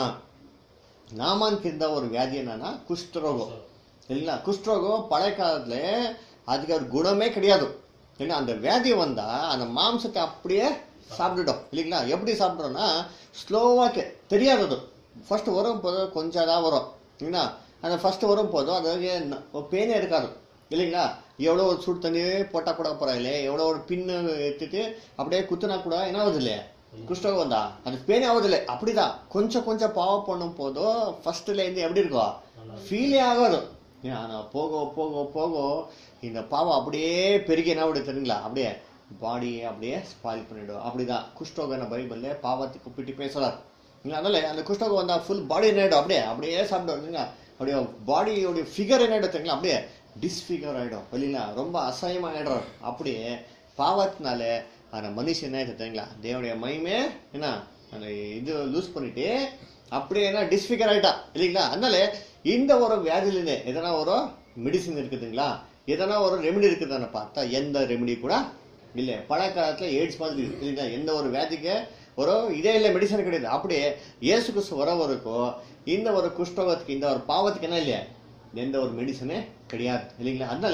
நாமான்க்கு இருந்த ஒரு வியாதி என்னன்னா குஷ்டரோகம் இல்லைங்களா குஷ்டரோகம் பழைய காலத்துல அதுக்கு ஒரு குணமே கிடையாது ஏன்னா அந்த வியாதி வந்தா அந்த மாம்சத்தை அப்படியே சாப்பிட்டுடும் இல்லைங்களா எப்படி சாப்பிட்றோம்னா ஸ்லோவாக தெரியாது அது ஃபர்ஸ்ட் வரும் போது கொஞ்சம் தான் வரும் இல்லைங்களா அந்த ஃபர்ஸ்ட் வரும் போதும் அது பேனே இருக்காது இல்லைங்களா எவ்வளோ ஒரு சுடு தண்ணி போட்டால் கூட பரவாயில்ல எவ்வளோ ஒரு பின்னு எடுத்துட்டு அப்படியே குத்துனா கூட என்ன ஆகுது இல்லையா குஷ்டரோகம் வந்தா அது பேனே ஆகுதில்லை அப்படிதான் கொஞ்சம் கொஞ்சம் பாவம் பண்ணும் போதும் ஃபர்ஸ்ட்ல இருந்து எப்படி இருக்கும் ஃபீலே ஆகாது ஆனா போக போக போக இந்த பாவம் அப்படியே பெருகி என்ன ஆகுது தெரியுங்களா அப்படியே பாடியை அப்படியே ஸ்பாயில் பண்ணிடும் அப்படிதான் குஷ்டரோகம் பைபிள்ல பாவத்துக்கு ஒப்பிட்டு பேசுறார் நீங்க அதனால அந்த குஷ்டரோகம் வந்தா ஃபுல் பாடி என்ன ஆயிடும் அப்படியே அப்படியே சாப்பிடும் இல்லைங்களா அப்படியே பாடியோடைய ஃபிகர் என்ன ஆயிடும் தெரியுங்களா அப்படியே டிஸ்ஃபிகர் ஆயிடும் இல்லைங்களா ரொம்ப அசகயமா ஆயிடும் அப்படியே பாவத்தினால அந்த மனுஷன் என்ன ஆயிடுது தெரியுங்களா தேவனுடைய மகிமே என்ன அந்த இது லூஸ் பண்ணிட்டு அப்படியே என்ன டிஸ்ஃபிகர் ஆயிட்டா இல்லைங்களா அதனால இந்த ஒரு வியாதியிலேருந்து எதனா ஒரு மெடிசின் இருக்குதுங்களா எதனா ஒரு ரெமெடி இருக்குதான்னு பார்த்தா எந்த ரெமெடி கூட இல்லை பழைய காலத்துல எய்ட்ஸ் மாதிரி இருக்கு இல்லைங்களா எந்த ஒரு வியாதிக்கு ஒரு இதே இல்லை மெடிசன் கிடையாது அப்படியே இயேசு கிறிஸ்து வர வரைக்கும் இந்த ஒரு குஷ்டரோகத்துக்கு இந்த ஒரு பாவத்துக்கு என்ன இல்லையா எந்த ஒரு மெடிசனே கிடையாது இல்லைங்களா அதனால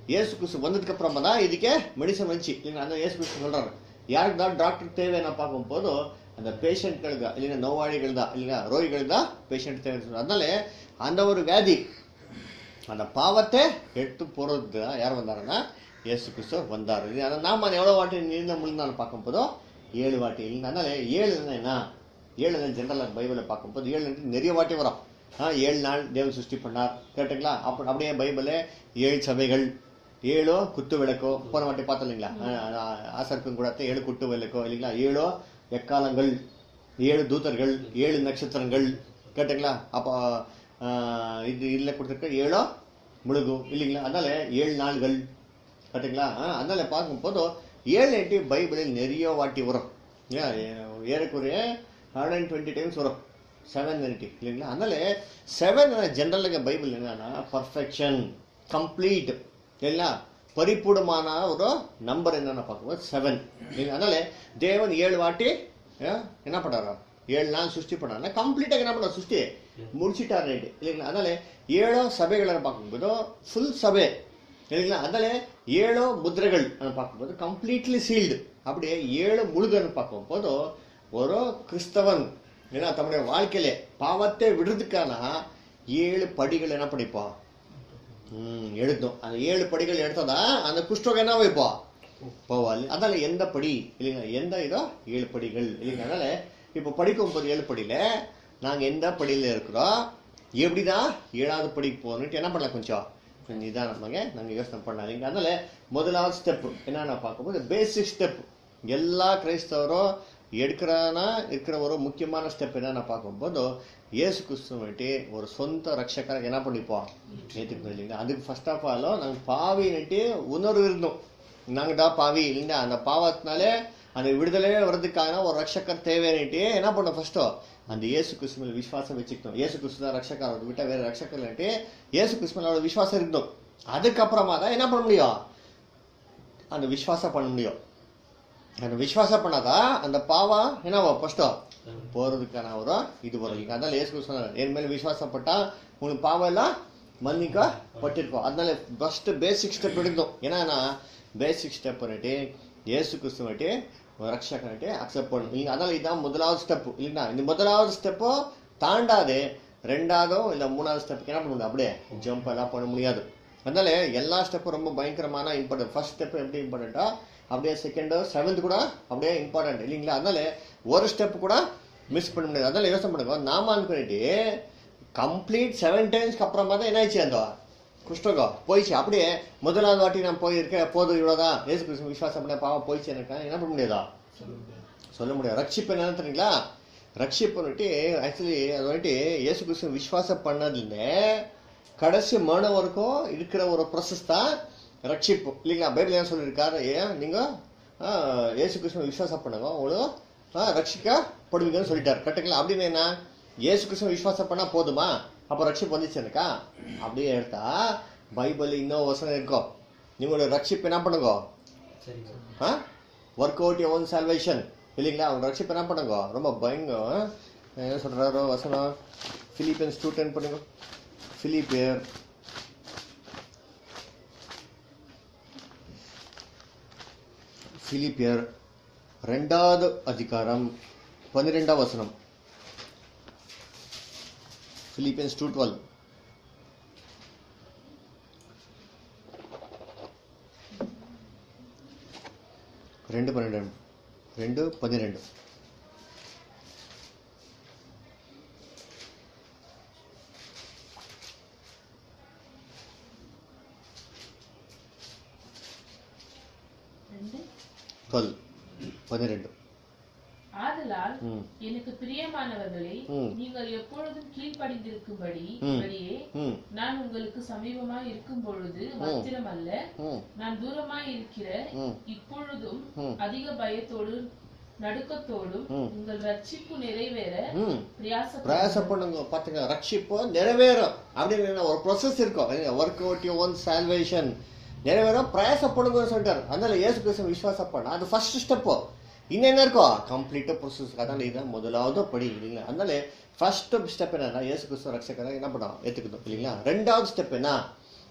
இயேசு கிறிஸ்து வந்ததுக்கு அப்புறமா தான் இதுக்கே மெடிசன் வந்துச்சு இல்லைங்களா அந்த இயேசு கிறிஸ்து சொல்றாரு யாருக்கு தான் டாக்டர் தேவை நான் பார்க்கும்போது அந்த பேஷண்ட்களுக்கு இல்லைன்னா நோயாளிகள் தான் இல்லைங்களா ரோகிகள் தான் பேஷண்ட் தேவை சொல்றாரு. அதனால அந்த ஒரு வியாதி அந்த பாவத்தை எடுத்து போறது தான் யார் வந்தாருன்னா இயேசு கிறிஸ்து வந்தார் இது ஆனால் நாம அதை எவ்வளோ வாட்டி நீண்ட முழுந்தாலும் பார்க்கும்போதோ ஏழு வாட்டி இல்லைங்க அதனால ஏழு என்ன ஏழு ஜென்ரலாக பைபிளை பார்க்கும்போது ஏழு நிறைய வாட்டி வரும் ஆ ஏழு நாள் தேவன் சிருஷ்டி பண்ணார் கேட்டுங்களா அப்ப அப்படியே பைபிளே ஏழு சபைகள் ஏழோ குத்து விளக்கோ போன வாட்டி பார்த்தோம் இல்லைங்களா ஆசர்க்கும் கூட ஏழு குத்து விளக்கோ இல்லைங்களா ஏழோ எக்காலங்கள் ஏழு தூதர்கள் ஏழு நட்சத்திரங்கள் கேட்டுங்களா அப்போ ஆ, இது இதில் கொடுத்துருக்க ஏழோ முழுகு இல்லைங்களா அதனால ஏழு நாள்கள் கரெக்டுங்களா ஆ, அதனால பார்க்கும்போது ஏழு எட்டு பைபிளில் நிறைய வாட்டி வரும் ஏன், ஏ- ஏறக்குறைய ஹண்ட்ரட் அண்ட் டுவெண்ட்டி டைம்ஸ் வரும் செவன் எயிட்டி இல்லைங்களா அதனால செவன் ஜென்ரலுங்க பைபிள் என்னன்னா பர்ஃபெக்ஷன் கம்ப்ளீட் இல்லைங்களா பரிபூர்ணமான ஒரு நம்பர் என்னன்னு பார்க்கும்போது செவன் இல்லைங்களா அதனால தேவன் ஏழு வாட்டி ஆ, என்ன பண்ணாரா ஏழு நாள் சிருஷ்டி பண்ணாருன்னா கம்ப்ளீட்டாக என்ன பண்ணார் சிருஷ்டி முடிச்சிட்டார் ரைட்டு இல்லைங்களா அதனால ஏழோ சபைகளை பார்க்கும்போது ஃபுல் சபை இல்லைங்களா அதனால ஏழோ முத்திரைகள் பார்க்கும்போது கம்ப்ளீட்லி சீல்டு அப்படியே ஏழு முழுகன்னு பார்க்கும்போது ஒரு கிறிஸ்தவன் ஏன்னா தன்னுடைய வாழ்க்கையில பாவத்தை விடுறதுக்கான ஏழு படிகள் என்ன படிப்போம் ம் எழுதும் அந்த ஏழு படிகள் எடுத்ததா அந்த குஷ்டோகம் என்ன வைப்போம் போவாள் அதனால எந்த படி இல்லைங்களா எந்த இதோ ஏழு படிகள் இல்லைங்களா அதனால இப்போ படிக்கும் போது ஏழு படியில நாங்க எந்த படியில இருக்கிறோம் எப்படிதான் ஏழாவது படிக்கு போகணுன்ட்டு என்ன பண்ணலாம் கொஞ்சம் கொஞ்சம் நிதானமாங்க நாங்க யோசனை பண்ணாதீங்க அதனால முதலாவது ஸ்டெப் என்னென்ன பார்க்கும்போது பேசிக் ஸ்டெப் எல்லா கிரைஸ்தவரும் எடுக்கிறானா இருக்கிற ஒரு முக்கியமான ஸ்டெப் என்னென்ன பார்க்கும்போது இயேசு கிறிஸ்துவன்ட்டு ஒரு சொந்த ரட்சகரை என்ன பண்ணிப்போம் ஏற்றுக்கணும் இல்லைங்களா அதுக்கு ஃபர்ஸ்ட் ஆஃப் ஆல் நாங்கள் பாவின்னுட்டு உணர்வு இருந்தோம் நாங்கள் தான் பாவி இல்லைங்களா அந்த பாவத்தினாலே அந்த விடுதலை வர்றதுக்கான ஒரு ரட்சகர் தேவைன்னுட்டு என்ன பண்ணோம் ஃபர்ஸ்ட்டோ அந்த இயேசு கிறிஸ்து மேல விசுவாசம் வச்சுக்கணும் இயேசு கிறிஸ்து தான் ரட்சகர் அவர் விட்டா வேற ரட்சகர் இல்லைன்ட்டு இயேசு கிறிஸ்து மேல ஒரு விசுவாசம் இருந்தோம் அதுக்கப்புறமா தான் என்ன பண்ண முடியும் அந்த விசுவாசம் பண்ண முடியும் அந்த விசுவாசம் பண்ணாதான் அந்த பாவம் என்னவா ஃபர்ஸ்ட்டோ போறதுக்கான ஒரு இது வரும் ಈಗ அதனால ஏசு கிறிஸ்து சொன்னார், என் மேல விசுவாசப்பட்டா உனக்கு பாவம் எல்லாம் மன்னிக்கப்பட்டிருக்கும் அதனால ஃபர்ஸ்ட் பேசிக் ஸ்டெப் எடுக்கணும் ஏன்னா பேசிக் ஸ்டெப் பண்ணிட்டு ஏசு கிறிஸ்து வந்துட்டு ரட்சகன்ட்டு அக்செப்ட் பண்ணணும் இல்லைங்க அதனால இதான் முதலாவது ஸ்டெப் இல்லைங்களா இந்த முதலாவது ஸ்டெப்போ தாண்டாது ரெண்டாவதோ இல்லை மூணாவது ஸ்டெப்புக்கு என்ன பண்ண முடியும் அப்படியே ஜம்ப் எல்லாம் பண்ண முடியாது அதனால எல்லா ஸ்டெப்பும் ரொம்ப பயங்கரமான இம்பார்ட்டன்ட் ஃபர்ஸ்ட் ஸ்டெப் எப்படி இம்பார்ட்டண்ட்டா அப்படியே செகண்டோ செவன்த் கூட அப்படியே இம்பார்ட்டன்ட் இல்லைங்களா அதனால ஒரு ஸ்டெப் கூட மிஸ் பண்ண முடியாது அதனால யோசனை பண்ணுங்க நாம அனுப்பிட்டு கம்ப்ளீட் செவன் டைம்ஸ்க்கு அப்புறமா தான் என்ன ஆச்சு அந்த குஷ்டகம் போயிடுச்சு அப்படியே முதலாவது வாட்டி நான் போயிருக்கேன் போதும் இவ்வளோதான் ஏசு கிறிஸ்து விசுவாசம் பண்ண பாவம் போயிடுச்சு எனக்கு என்ன பண்ண முடியாதா சொல்ல முடியாது ரட்சிப்பு என்னன்னு தெரியுங்களா ரட்சிப்பு வந்துட்டு ஆக்சுவலி அது வந்துட்டு இயேசு கிறிஸ்து விசுவாசம் பண்ணதுல கடைசி மரணம் வரைக்கும் இருக்கிற ஒரு ப்ரொசஸ் தான் ரட்சிப்பு இல்லைங்களா பைபிள் என்ன சொல்லியிருக்காரு ஏன் நீங்கள் இயேசு கிறிஸ்துவ விசுவாசம் பண்ணுங்க உங்களுக்கு ஆ, ரட்சிக்கப்படுவீங்கன்னு சொல்லிட்டாரு கரெக்டுங்களா அப்படின்னு என்ன இயேசு கிறிஸ்துவ விசுவாசம் பண்ணால் போதுமா அப்போ ரட்சிப்பு வந்துச்சு எனக்கா அப்படியே எடுத்தா பைபிள் இன்னும் வசனம் இருக்கும் நீங்களோட ரட்சிப்பு என்ன பண்ணுங்க சரிங்க work out your own salvation இல்லைங்களா அவங்க ரட்சிப்பு என்ன பண்ணுங்க ரொம்ப பயங்க என்ன சொல்றாரோ வசனம் பிலிப்பியன்ஸ் டூ டென் பண்ணுங்க பிலிப்பியர் பிலிப்பியர் ரெண்டாவது அதிகாரம் பன்னிரெண்டாம் வசனம் பிலிப்பியன்ஸ் டூ டுவெல் ரெண்டு பன்னிரெண்டு ரெண்டு பன்னிரெண்டு ரெண்டு. டுவெல் பன்னிரெண்டு ஆதலால் ம் எனக்கு பிரியமானவர்களே ம். நீங்கள் எப்பொழுதும் கீழ்ப்படிந்திருக்கும்படி ம். படியே ம் நான் உங்களுக்கு சமீபமாய் இருக்கும் பொழுது மாத்திரமல்ல ம் நான் தூரமாய் இருக்கிற ம் இப்பொழுதும் ம். அதிக பயத்தோடும் நடுக்கத்தோடும் ம். உங்கள் ரட்சிப்பு நிறைவேற ம் பிரயாச பிரயாசம் பண்ணுங்க பாத்துங்க ரட்சிப்போ நிறைவேறும் அப்படின்னு ஒரு ப்ரொசஸ் இருக்கும் work out your own salvation நிறைவேறும் பிரயாசப்படுங்கன்னு சொல்லிட்டாரு அதனால இயேசு கிறிஸ்து விசுவாசம் பண்ண அது ஃபர்ஸ்ட் ஸ்டெப்போ இன்னும் என்ன இருக்கும் கம்ப்ளீட்டாக ப்ரொசஸ் அதனால இதுதான் முதலாவது படி இல்லைங்களா அதனால ஃபர்ஸ்ட் ஸ்டெப் என்னன்னா இயேசு கிறிஸ்து ரட்சகரை என்ன பண்ணோம் ஏற்றுக்கணும் இல்லைங்களா ரெண்டாவது ஸ்டெப் என்ன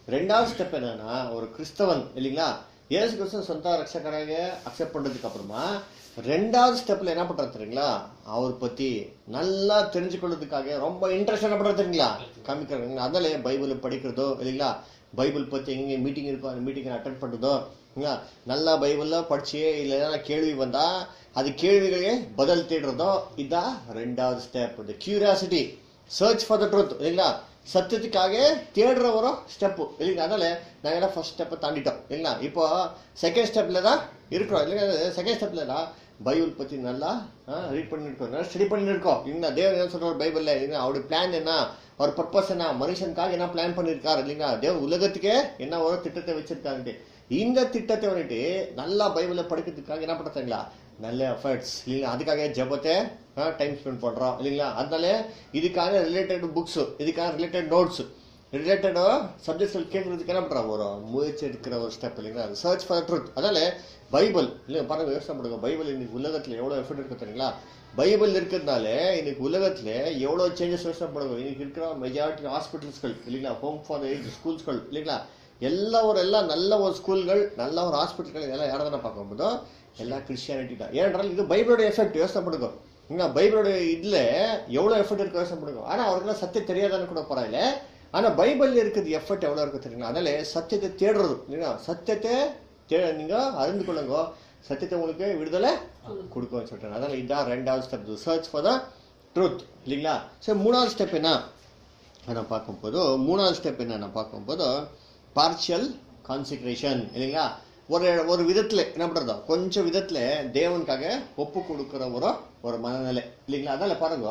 ரெண்டாவது ஸ்டெப் என்னன்னா ஒரு கிறிஸ்தவன் இல்லைங்களா இயேசு கிறிஸ்து சொந்த ரட்சகராக அக்செப்ட் பண்ணதுக்கு அப்புறமா ரெண்டாவது ஸ்டெப்ல என்ன பண்றாரு தெரியுங்களா அவர் பத்தி நல்லா தெரிஞ்சுக்கொள்றதுக்காக ரொம்ப இன்ட்ரெஸ்ட் என்ன பண்றாரு தெரியுங்களா காமிக்கிறாங்க அதனால பைபிள் படிக்கிறதோ இல்லைங்களா பைபிள் பத்தி எங்க மீட்டிங் இருக்கோ அந்த மீட்டிங் அட்டன் பண்றதோ இல்லைங்களா நல்லா பைபிள்ல படிச்சு இல்லை ஏதாவது கேள்வி வந்தா அது கேள்விகளே பதில் தேடுறதோ இதான் ரெண்டாவது ஸ்டெப் இந்த curiosity search for the truth இல்லைங்களா சத்தியத்துக்காக தேடுற ஒரு ஸ்டெப்பு இல்லைங்களா அதனால நாங்கள் எல்லாம் ஃபர்ஸ்ட் ஸ்டெப்பை தாண்டிட்டோம் இல்லைங்களா இப்போ செகண்ட் ஸ்டெப்ல தான் இருக்கிறோம் இல்லைங்களா செகண்ட் ஸ்டெப்ல தான் பைபிள் பத்தி நல்லா ரீட் பண்ணிருக்கோம் நல்லா ஸ்டடி பண்ணிருக்கோம் இல்லைங்களா தேவன் என்ன சொல்றாரு பைபிள்ல இல்லைங்களா அவருடைய பிளான் என்ன அவர் பர்பஸ் என்ன மனுஷனுக்காக என்ன பிளான் பண்ணிருக்காரு இல்லைங்களா தேவன் உலகத்துக்கே என்ன ஒரு திட்டத்தை வச்சிருக்காங்க இந்த திட்டத்தை வந்துட்டு நல்லா பைபிளை படிக்கிறதுக்காக என்ன பண்ணுறாங்களா நல்ல எஃபர்ட்ஸ் இல்லைங்களா அதுக்காக ஜபத்தை டைம் ஸ்பெண்ட் பண்றோம் இல்லைங்களா அதனால இதுக்காக ரிலேட்டட் புக்ஸ் இதுக்காக ரிலேட்டட் நோட்ஸ் ரிலேட்டட் சப்ஜெக்ட்ஸ் கேட்கறதுக்கு என்ன பண்றோம் ஒரு முயற்சி எடுக்கிற ஒரு ஸ்டெப் இல்லைங்களா சர்ச் ஃபார் ட்ரூத் அதனால பைபிள் இல்லை பாருங்க யோசனை பண்ணுங்க பைபிள் இன்னைக்கு உலகத்துல எவ்வளவு எஃபர்ட் இருக்கு தெரியுங்களா பைபிள் இருக்கிறதுனால இன்னைக்கு உலகத்துல எவ்வளவு சேஞ்சஸ் யோசனை பண்ணுங்க இன்னைக்கு இருக்கிற மெஜாரிட்டி ஹாஸ்பிட்டல்ஸ்கள் இல்லைங்களா ஹோம் ஃபார் ஏஜ் ஸ்கூல்ஸ்கள் இல்லைங்களா எல்லா ஒரு எல்லாம் நல்ல ஒரு ஸ்கூல்கள் நல்ல ஒரு ஹாஸ்பிட்டல்கள் இதெல்லாம் யாரை தானே பார்க்கும்போதோ எல்லா கிறிஸ்டியானிட்டி தான் ஏனென்றால் இது பைபிளோட எஃபெக்ட் யோசனை பண்ணுங்க இங்க பைபிளோட இதுல எவ்வளவு எஃபெக்ட் இருக்கு யோசனை பண்ணுங்க ஆனா அவருக்குலாம் சத்தியம் தெரியாதான்னு கூட பரவாயில்ல ஆனா பைபிள்ல இருக்கிறது எஃபெக்ட் எவ்வளவு இருக்கு தெரியுங்களா அதனால சத்தியத்தை தேடுறது இல்லைங்களா சத்தியத்தை தே நீங்க அறிந்து கொள்ளுங்க சத்தியத்தை உங்களுக்கு விடுதலை கொடுக்கும் சொல்றேன் அதனால இதான் ரெண்டாவது step search for the truth இல்லைங்களா சரி மூணாவது ஸ்டெப் என்ன நான் பார்க்கும்போது மூணாவது ஸ்டெப் என்ன நான் பார்க்கும்போது பார்ஷியல் கான்சிக்ரேஷன் இல்லைங்களா ஒரு ஒரு விதத்துல என்ன பண்றதோ கொஞ்சம் விதத்துல தேவனுக்காக ஒப்பு கொடுக்கிற ஒரு ஒரு மனநிலை இல்லைங்களா அதனால பாருங்க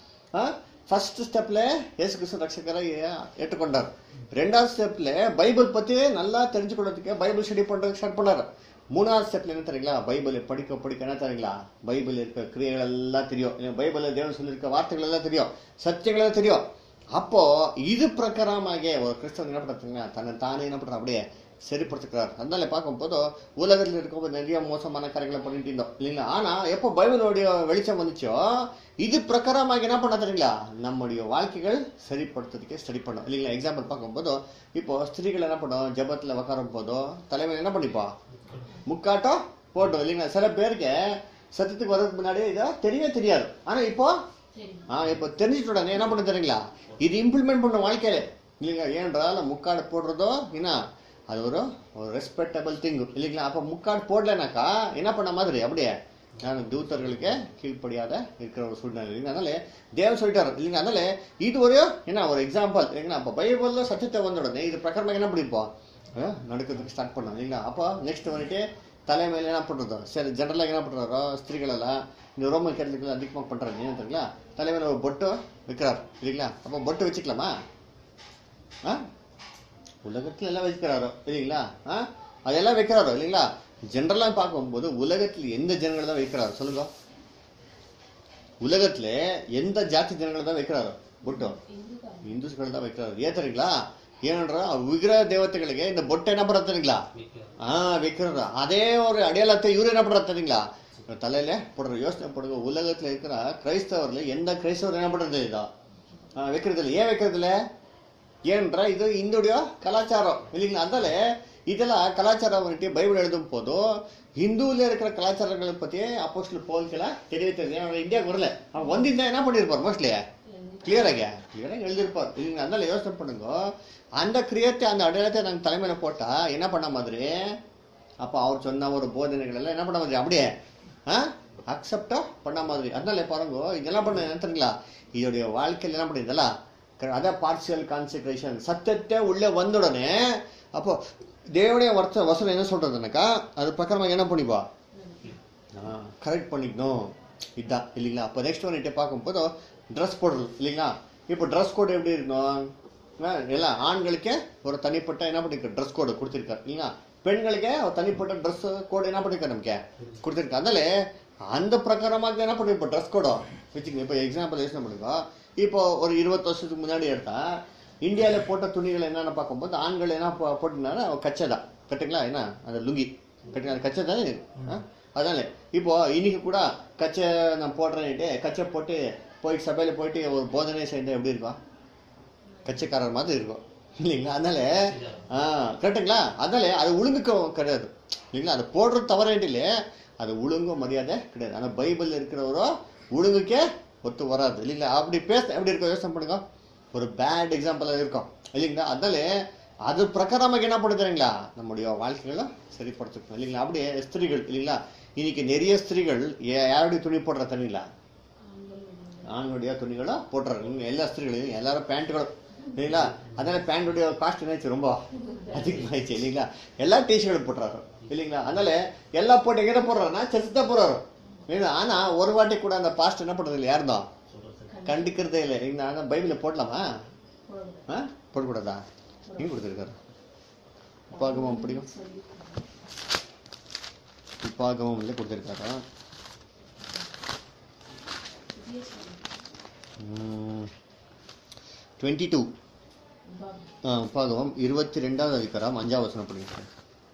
ஃபர்ஸ்ட் ஸ்டெப்ல இயேசு கிறிஸ்து ரட்சகரை ஏற்றுக்கொண்டார் ரெண்டாவது ஸ்டெப்ல பைபிள் பத்தி நல்லா தெரிஞ்சுக்கொள்றதுக்கு பைபிள் ஸ்டடி பண்றதுக்கு ஸ்டார்ட் பண்ணார் மூணாவது ஸ்டெப்ல என்ன தெரியுங்களா பைபிள் படிக்க படிக்க என்ன தெரியுங்களா பைபிள் இருக்க கிரியைகள் எல்லாம் தெரியும் இல்ல பைபிள்ல தேவன் சொல்லியிருக்க வார்த்தைகள் எல்லாம் தெரியும் சத்தியங்கள் எல்லாம் தெரியும் அப்போ இது பிரகாரமாக ஒரு கிறிஸ்தவன் என்ன பண்றாங்க தன்னை தானே என்ன பண்றான் அப்படியே சரிப்படுத்துக்கிறார் அதனால பார்க்கும்போது உலகத்தில் இருக்கும்போது நிறைய மோசமான காரியங்களை பண்ணிட்டு இருந்தோம் இல்லைங்களா ஆனா எப்போ பைபிளுடைய வெளிச்சம் வந்துச்சோ இது பிரகாரமாக என்ன பண்ண தெரியுங்களா நம்முடைய வாழ்க்கைகள் சரிப்படுத்துறதுக்கே ஸ்டடி பண்ணோம் இல்லைங்களா எக்ஸாம்பிள் பார்க்கும்போது இப்போ ஸ்திரீகள் என்ன பண்ணும் ஜபத்தில் உக்காரும் போதோ தலைமையில் என்ன பண்ணிப்பா முக்காட்டம் போட்டோம் இல்லைங்களா சில பேருக்கு சத்தியத்துக்கு வர்றதுக்கு முன்னாடி இதை தெரியவே தெரியாது ஆனா இப்போ சரி ஆ இப்போ தெரிஞ்சிட்ட உடனே என்ன பண்ண தெரியுங்களா இது இம்ப்ளிமெண்ட் பண்ண வாழ்க்கையில இல்லைங்களா ஏன்றால் முக்காடு போடுறதோ என்ன அது ஒரு ஒரு ரெஸ்பெக்டபிள் திங் இல்லைங்களா அப்போ முக்காடு போடலைனாக்கா என்ன பண்ண மாதிரி அப்படியே நான் தூத்தர்களுக்கு கீழ்ப்படியாத இருக்கிற ஒரு சூழ்நிலை இல்லைங்க அதனால தேவன் சொல்லிட்டாரு இல்லைங்க அதனால இது ஒரு என்ன ஒரு எக்ஸாம்பிள் இல்லைங்களா அப்போ பைபிளில் சத்தியத்தை வந்த உடனே இது பிரகாரமாக என்ன பண்ணிப்போம் அஹ், நடக்கிறதுக்கு ஸ்டார்ட் பண்ணோம் இல்லைங்களா அப்போ நெக்ஸ்ட் வந்துட்டு தலைமையில் என்ன பண்ணுறதோ சரி ஜென்ரலாக என்ன பண்ணுறாரோ ஸ்திரீகளெல்லாம் இந்த ரோமன் கேரளத்துக்கு அதிகமாக பண்ணுறாங்க ஏன் தெரியுங்களா தலைமையில் ஒரு பொட்டு வைக்கிறார் இல்லைங்களா அப்போ பொட்டு வச்சுக்கலாமா ஆ உலகத்தில் எல்லாம் வைக்கிறாரோ இல்லைங்களா ஆ அதெல்லாம் வைக்கிறாரோ இல்லைங்களா ஜென்ரலாக பார்க்கும்போது உலகத்தில் எந்த ஜனங்கள் தான் வைக்கிறாரோ சொல்லுங்க உலகத்துல எந்த ஜாதி ஜனங்கள் தான் வைக்கிறாரோ பொட்டு இந்துதான் இந்துஸ்கள் தான் வைக்கிறாரு ஏன் தெரியுங்களா ஏனென்றா விக்கிரக தேவதைகளுக்கு இந்த பொட்டை என்ன பண்ணுறது தெரியுங்களா ஆ வைக்கிறது அதே ஒரு அடையாளத்தை இவரு என்ன பண்றது தெரியுங்களா தலையில போடுற யோசனை போடுங்க உலகத்துல இருக்கிற கிரைஸ்தவர்ல எந்த கிரைஸ்தவர் என்ன பண்றது இதோ ஆ, வைக்கிறது இல்லை ஏன் வைக்கிறது இல்லை ஏன்றா இது இந்துடைய கலாச்சாரம் இல்லைங்களா அதனால இதெல்லாம் கலாச்சாரம் வந்துட்டு பைபிள் எழுதும் போதும் இந்துவில் இருக்கிற கலாச்சாரங்களை பத்தி அப்போஸ்டல் போல்கெல்லாம் தெரியவே தெரியும் அவன் இந்தியாவுக்கு வரல அவன் வந்திருந்தா என்ன பண்ணியிருப்பார் மோஸ்ட்லி கிளியராக கிளியராக எழுதியிருப்பார் இல்லைங்களா அதனால யோசனை பண்ணுங்க அந்த கிரியத்தை அந்த அடையாளத்தை நாங்கள் தலைமையில போட்டா என்ன பண்ண மாதிரி அப்போ அவர் சொன்ன ஒரு போதனைகள் எல்லாம் என்ன பண்ண மாதிரி அப்படியே ஆ அக்செப்டா பண்ண மாதிரி அதனால பாருங்க இதெல்லாம் பண்ண என்ன தெரியுங்களா இதோடைய வாழ்க்கையில் என்ன பண்ணுறதுல அதான் பார்சியல் கான்சென்ட்ரேஷன் சத்தத்தை உள்ளே வந்த உடனே அப்போ தேவனுடைய வர்த்த வசனம் என்ன சொல்றதுனாக்கா அது பிரகாரமாக என்ன பண்ணிப்பா கரெக்ட் பண்ணிக்கணும் இதுதான் இல்லைங்களா அப்போ நெக்ஸ்ட் வந்துட்டு பார்க்கும்போது ட்ரெஸ் போடுறது இல்லைங்களா இப்போ ட்ரெஸ் கோட் எப்படி இருக்கணும் ஆ, எல்லாம் ஆண்களுக்கே ஒரு தனிப்பட்ட என்ன பண்ணிருக்காரு ட்ரெஸ் கோடு கொடுத்துருக்காரு இல்லைங்களா பெண்களுக்கே ஒரு தனிப்பட்ட ட்ரெஸ் கோடு என்ன பண்ணிருக்காரு நமக்கு கொடுத்துருக்காரு அதனால அந்த பிரகாரமாக என்ன பண்ணிருப்போம் ட்ரெஸ் கோடோ வச்சுக்கோங்க இப்போ எக்ஸாம்பிள் யோசனை பண்ணுங்க இப்போ ஒரு இருபது வருஷத்துக்கு முன்னாடி எடுத்தா இந்தியாவில் போட்ட துணிகள் என்னென்ன பார்க்கும்போது ஆண்கள் என்ன போ- போட்டிருந்தாங்கன்னா கச்சை தான் கட்டுங்களா என்ன அந்த லுங்கி கட்டுங்க அது கச்சை தானே ஆ? அதனால இப்போ இன்னைக்கு கூட கச்சை நான் போடுறேன்ட்டு கச்சை போட்டு போய் சபையில் போயிட்டு ஒரு போதனை செய்த எப்படி இருக்கும் கச்சைக்காரர் மாதிரி இருக்கும் இல்லைங்களா அதனால ஆ கரெக்டுங்களா அதனால அது ஒழுங்குக்கும் கிடையாது இல்லைங்களா அது போடுறது தவறேண்டிலே அது ஒழுங்கும் மரியாதை கிடையாது ஆனால் பைபிள் இருக்கிறவரோ ஒழுங்குக்கே ஒத்து வராது இல்லைங்களா அப்படி பேச எப்படி இருக்கும் யோசனை பண்ணுங்க ஒரு பேட் எக்ஸாம்பிள் இருக்கும் இல்லைங்களா அதனால அது பிரகாரமாக என்ன பண்ணுறீங்களா நம்முடைய வாழ்க்கைகளை சரிப்படுத்திக்கணும் இல்லைங்களா அப்படியே ஸ்திரீகள் இல்லைங்களா இன்னைக்கு நிறைய ஸ்திரீகள் யா- யாருடைய துணி போடுற தண்ணிங்களா ஆணுடைய துணிகளை போட்டுறாரு இவங்க எல்லா ஸ்திரீகளையும் எல்லாரும் பேண்ட்டுகளும் இல்லைங்களா அதனால பேண்ட்டுடைய காஸ்ட் என்னாச்சு ரொம்ப அதிகமாயிடுச்சு இல்லைங்களா எல்லா டிஷர்ட் போட்டுறாரு இல்லைங்களா அதனால எல்லா போட்டு எங்கே போடுறாருன்னா செத்து தான் போடுறாரு இல்லைங்களா ஆனா ஒரு வாட்டி கூட அந்த பாஸ்ட் என்ன பண்றது இல்லை யாருந்தோம் கண்டிக்கிறதே இல்லை இல்லைங்களா ஆனால் பைபிளில் போடலாமா ஆ போடக்கூடாதா எங்கே கொடுத்துருக்காரு உப்பாகமம் பிடிக்கும் உப்பாகமம் இல்லை கொடுத்துருக்காரா டுவெண்ட்டி டூ உப்பாகமம் இருபத்தி ரெண்டாவது அதிகாரம் அஞ்சாவது வசனம் படிங்க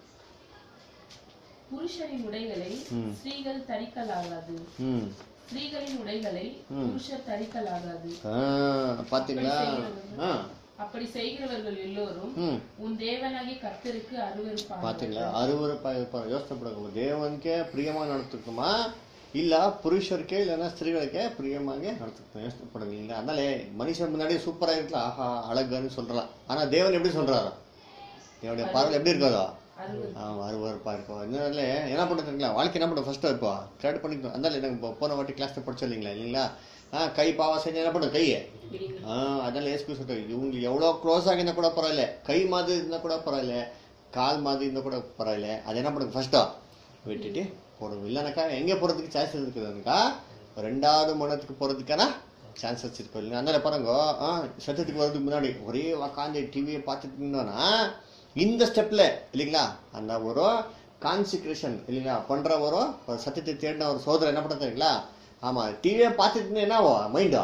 புருஷரின் உடைகளை ம். ஸ்திரீகள் தரிக்கலாகாது ம் ஸ்திரீகளின் உடைகளை ம். புருஷர் தரிக்கலாகாது ஆ, பாத்தீங்களா ஆ அப்படி செய்கிறவர்கள் எல்லோரும் ம் உன் தேவனாகிய கர்த்தருக்கு அருவருப்பாங்க பாத்தீங்களா அறுவருப்பா இருப்பார் யோசனை பண்ணுங்க தேவனுக்கே பிரியமா நடத்துக்குமா இல்ல புருஷருக்கே இல்லைன்னா ஸ்திரீகளுக்கே பிரியமாக நடத்துக்கணும் யோசனை பண்ணுங்க இல்லைங்களா அதனால மனுஷன் முன்னாடி சூப்பரா இருக்கலாம் ஆஹா அழகுன்னு சொல்றலாம் ஆனா தேவன் எப்படி சொல்றாரு தேவனுடைய பார்வை எப்படி இருக்காதோ அருவருப்பு ஆமாம் அறுவறுப்பாக இருக்கும் இதனால என்ன பண்ணுறீங்களா வாழ்க்கை என்ன பண்ண ஃபஸ்ட்டாக இருப்போம் கிரியேட் பண்ணிக்கணும் அதனால எனக்கு இப்போ போன வாட்டி கிளாஸில் படிச்சோம் இல்லைங்களா இல்லைங்களா ஆ கை பாவா செஞ்சு என்ன பண்ணும் கையை பிடிங்க. ஆ அதனால ஏசுக்கு சொல்லிட்டு இவங்க எவ்வளோ க்ளோஸ் ஆகிருந்தா கூட பரவாயில்ல கை மாதிரி இருந்தால் கூட பரவாயில்ல கால் மாதிரி இருந்தால் கூட பரவாயில்ல அது என்ன பண்ணுங்க ஃபஸ்ட்டா விட்டுட்டு போடுங்க இல்லைனாக்கா எங்கே போகிறதுக்கு சான்ஸ் இருக்குதுனாக்கா ரெண்டாவது மனத்துக்கு போகிறதுக்கான சான்சஸ் இருக்கும் இல்லைங்க அதனால பாருங்க ஆ சத்தத்துக்கு வர்றதுக்கு முன்னாடி ஒரே உக்காந்து டிவியை பார்த்துட்டு இருந்தோன்னா இந்த ஸ்டெப்பில் இல்லைங்களா அந்த ஒரு கான்சிக்ரேஷன் இல்லைங்களா பண்ணுற ஒரு ஒரு சத்தியத்தை தேடின ஒரு சோதனை என்ன பண்ணுறது தெரியுங்களா ஆமாம் டிவியை பார்த்துட்டு இருந்தா என்ன ஆகும் மைண்டா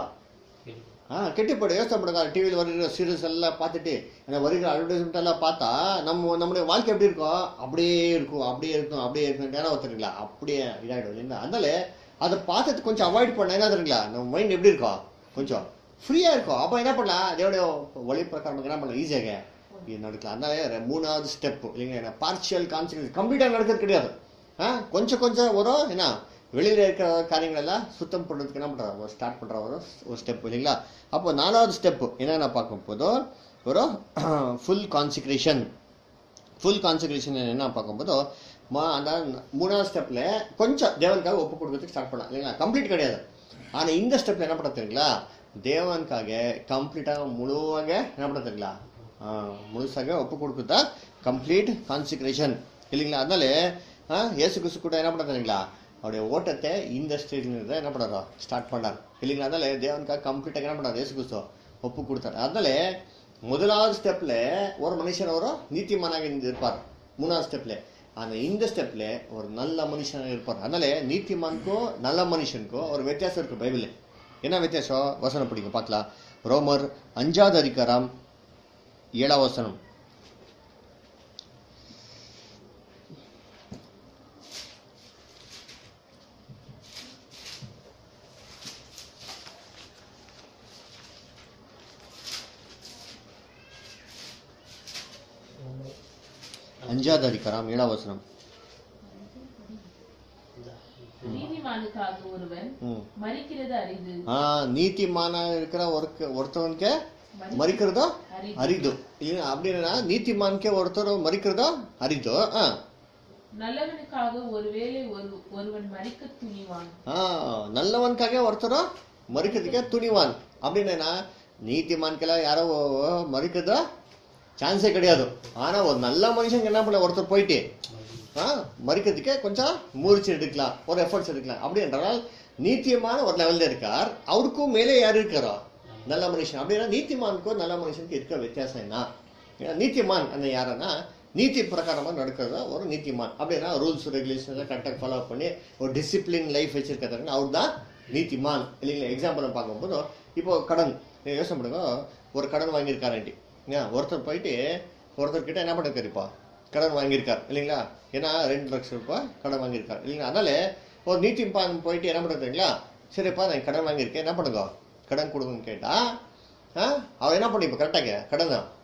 ஆ கெட்டி போடு யோசனை பண்ணுங்க டிவியில் வருகிற சீரியல்ஸ் எல்லாம் பார்த்துட்டு அந்த வருகிற அட்வர்டைஸ்மெண்ட் எல்லாம் பார்த்தா நம்ம நம்மளுடைய வாழ்க்கை எப்படி இருக்கும் அப்படியே இருக்கும் அப்படியே இருக்கும் அப்படியே இருக்கும் ஏன்னா ஒருத்தருங்களா அப்படியே இதாகிடும் இல்லைங்களா அதனால அதை பார்த்தது கொஞ்சம் அவாய்ட் பண்ண என்ன தெரியுங்களா நம்ம மைண்ட் எப்படி இருக்கும் கொஞ்சம் ஃப்ரீயாக இருக்கும் அப்போ என்ன பண்ணலாம் அதோடைய ஒளி பிரகாரம் என்ன பண்ணலாம் ஈஸியாக இது நடக்கலாம் அதனால ரெ- மூணாவது ஸ்டெப் இல்லைங்க பார்ஷியல் கான்சிக்வன்ஸ் கம்ப்ளீட்டாக நடக்கிறது கிடையாது ஆ கொஞ்சம் கொஞ்சம் ஒரு என்ன வெளியில் இருக்கிற காரியங்கள் எல்லாம் சுத்தம் பண்ணுறதுக்கு என்ன பண்ணுறாரு ஒரு ஸ்டார்ட் பண்ணுற ஒரு ஒரு ஸ்டெப் இல்லைங்களா அப்போ நாலாவது ஸ்டெப்பு என்னென்ன பார்க்கும் போதோ ஒரு ஃபுல் கான்சிக்ரேஷன் ஃபுல் கான்சன்ட்ரேஷன் என்ன பார்க்கும்போதோ மா அந்த மூணாவது ஸ்டெப்பில் கொஞ்சம் தேவனுக்காக ஒப்பு கொடுக்கறதுக்கு ஸ்டார்ட் பண்ணலாம் இல்லைங்களா கம்ப்ளீட் கிடையாது ஆனால் இந்த ஸ்டெப்பில் என்ன பண்ண தெரியுங்களா தேவனுக்காக கம்ப்ளீட்டாக முழுவாக என்ன பண்ண தெரியுங்களா ஆ, முழுசாக ஒப்பு கொடுக்குறதா கம்ப்ளீட் கான்சிக்ரேஷன் இல்லைங்களா அதனால ஆ, இயேசு கிறிஸ்து கூட என்ன பண்ண தெரியுங்களா அவருடைய ஓட்டத்தை இந்த ஸ்டேஜில் தான் என்ன பண்ணாரோ ஸ்டார்ட் பண்ணார் இல்லைங்களா அதனால தேவனுக்காக கம்ப்ளீட்டாக என்ன பண்ணார் இயேசு கிறிஸ்து ஒப்பு கொடுத்தார் அதனால முதலாவது ஸ்டெப்ல ஒரு மனுஷன் ஒரு நீதிமானாக இருந்து இருப்பார் மூணாவது ஸ்டெப்ல ஆனா இந்த ஸ்டெப்ல ஒரு நல்ல மனுஷனாக இருப்பார் அதனால நீதிமானுக்கும் நல்ல மனுஷனுக்கும் ஒரு வித்தியாசம் இருக்கு பைபிள்ல என்ன வித்தியாசம் வசனம் பிடிங்க பார்க்கலாம் ரோமர் அஞ்சாவது அதிகாரம் ஏழாம் வசனம் அஞ்சாவது அதிகாரம் ஏழாம் வசனம் நீதிமானுக்காக ஒருவன் ம் மறிக்கிறது அரிது ஆ நீதிமானா இருக்கிற ஒருக்க ஒருத்தவனுக்கு மறிக்கிறதோ அரிது அரிது இல்ல அப்படின்னா நீதிமான்கே ஒருத்தர் மறிக்கிறதோ அரிதோ ஆ நல்லவனுக்காக ஒருவேளை ஒரு ஒருவன் மறிக்க துணிவான் ஆ நல்லவனுக்காக ஒருத்தர் மறிக்கிறதுக்கே துணிவான் அப்படின்னா நீதிமான்கெல்லாம் யாரோ மறிக்கிறதோ சான்ஸே கிடையாது ஆனா ஒரு நல்ல மனுஷங்க என்ன பண்ண ஒருத்தர் போயிட்டு ஆ மறிக்கிறதுக்கே கொஞ்சம் முயற்சி எடுக்கலாம் ஒரு எஃபர்ட்ஸ் எடுக்கலாம் அப்படி என்றால் நீத்தியமான ஒரு லெவல்ல இருக்கார் அவருக்கும் மேலே யார் இருக்காரோ நல்ல மனுஷன் அப்படின்னா நீதிமானுக்கும் நல்ல மனுஷனுக்கு இருக்க வித்தியாசம் என்ன ஏன்னா நீதிமான் அந்த யாருன்னா நீதி பிரகாரமாக நடக்கிறதா ஒரு நீதிமான் அப்படின்னா ரூல்ஸ் ரெகுலேஷன் கரெக்டாக ஃபாலோ பண்ணி ஒரு டிசிப்ளின் லைஃப் வச்சிருக்காருங்க அவர் தான் நீதிமான் இல்லைங்களா எக்ஸாம்பிள் பார்க்கும்போது இப்போ கடன் நீங்க யோசனை பண்ணுங்க ஒரு கடன் வாங்கியிருக்காரண்டி ஏன் ஒருத்தர் போயிட்டு ஒருத்தர் கிட்ட என்ன பண்ணிருக்காரு இப்போ கடன் வாங்கியிருக்கார் இல்லைங்களா ஏன்னா ரெண்டு லட்சம் ரூபாய் கடன் வாங்கியிருக்கார் இல்லைங்களா அதனால ஒரு நீதிமான் போயிட்டு என்ன பண்ணுறதுங்களா சரிப்பா நான் கடன் வாங்கியிருக்கேன் என்ன பண்ணுங்க கடன் கொடுங்கன்னு கேட்டா ஆ அவர் என்ன பண்ணி இப்போ கரெக்டாக கடனை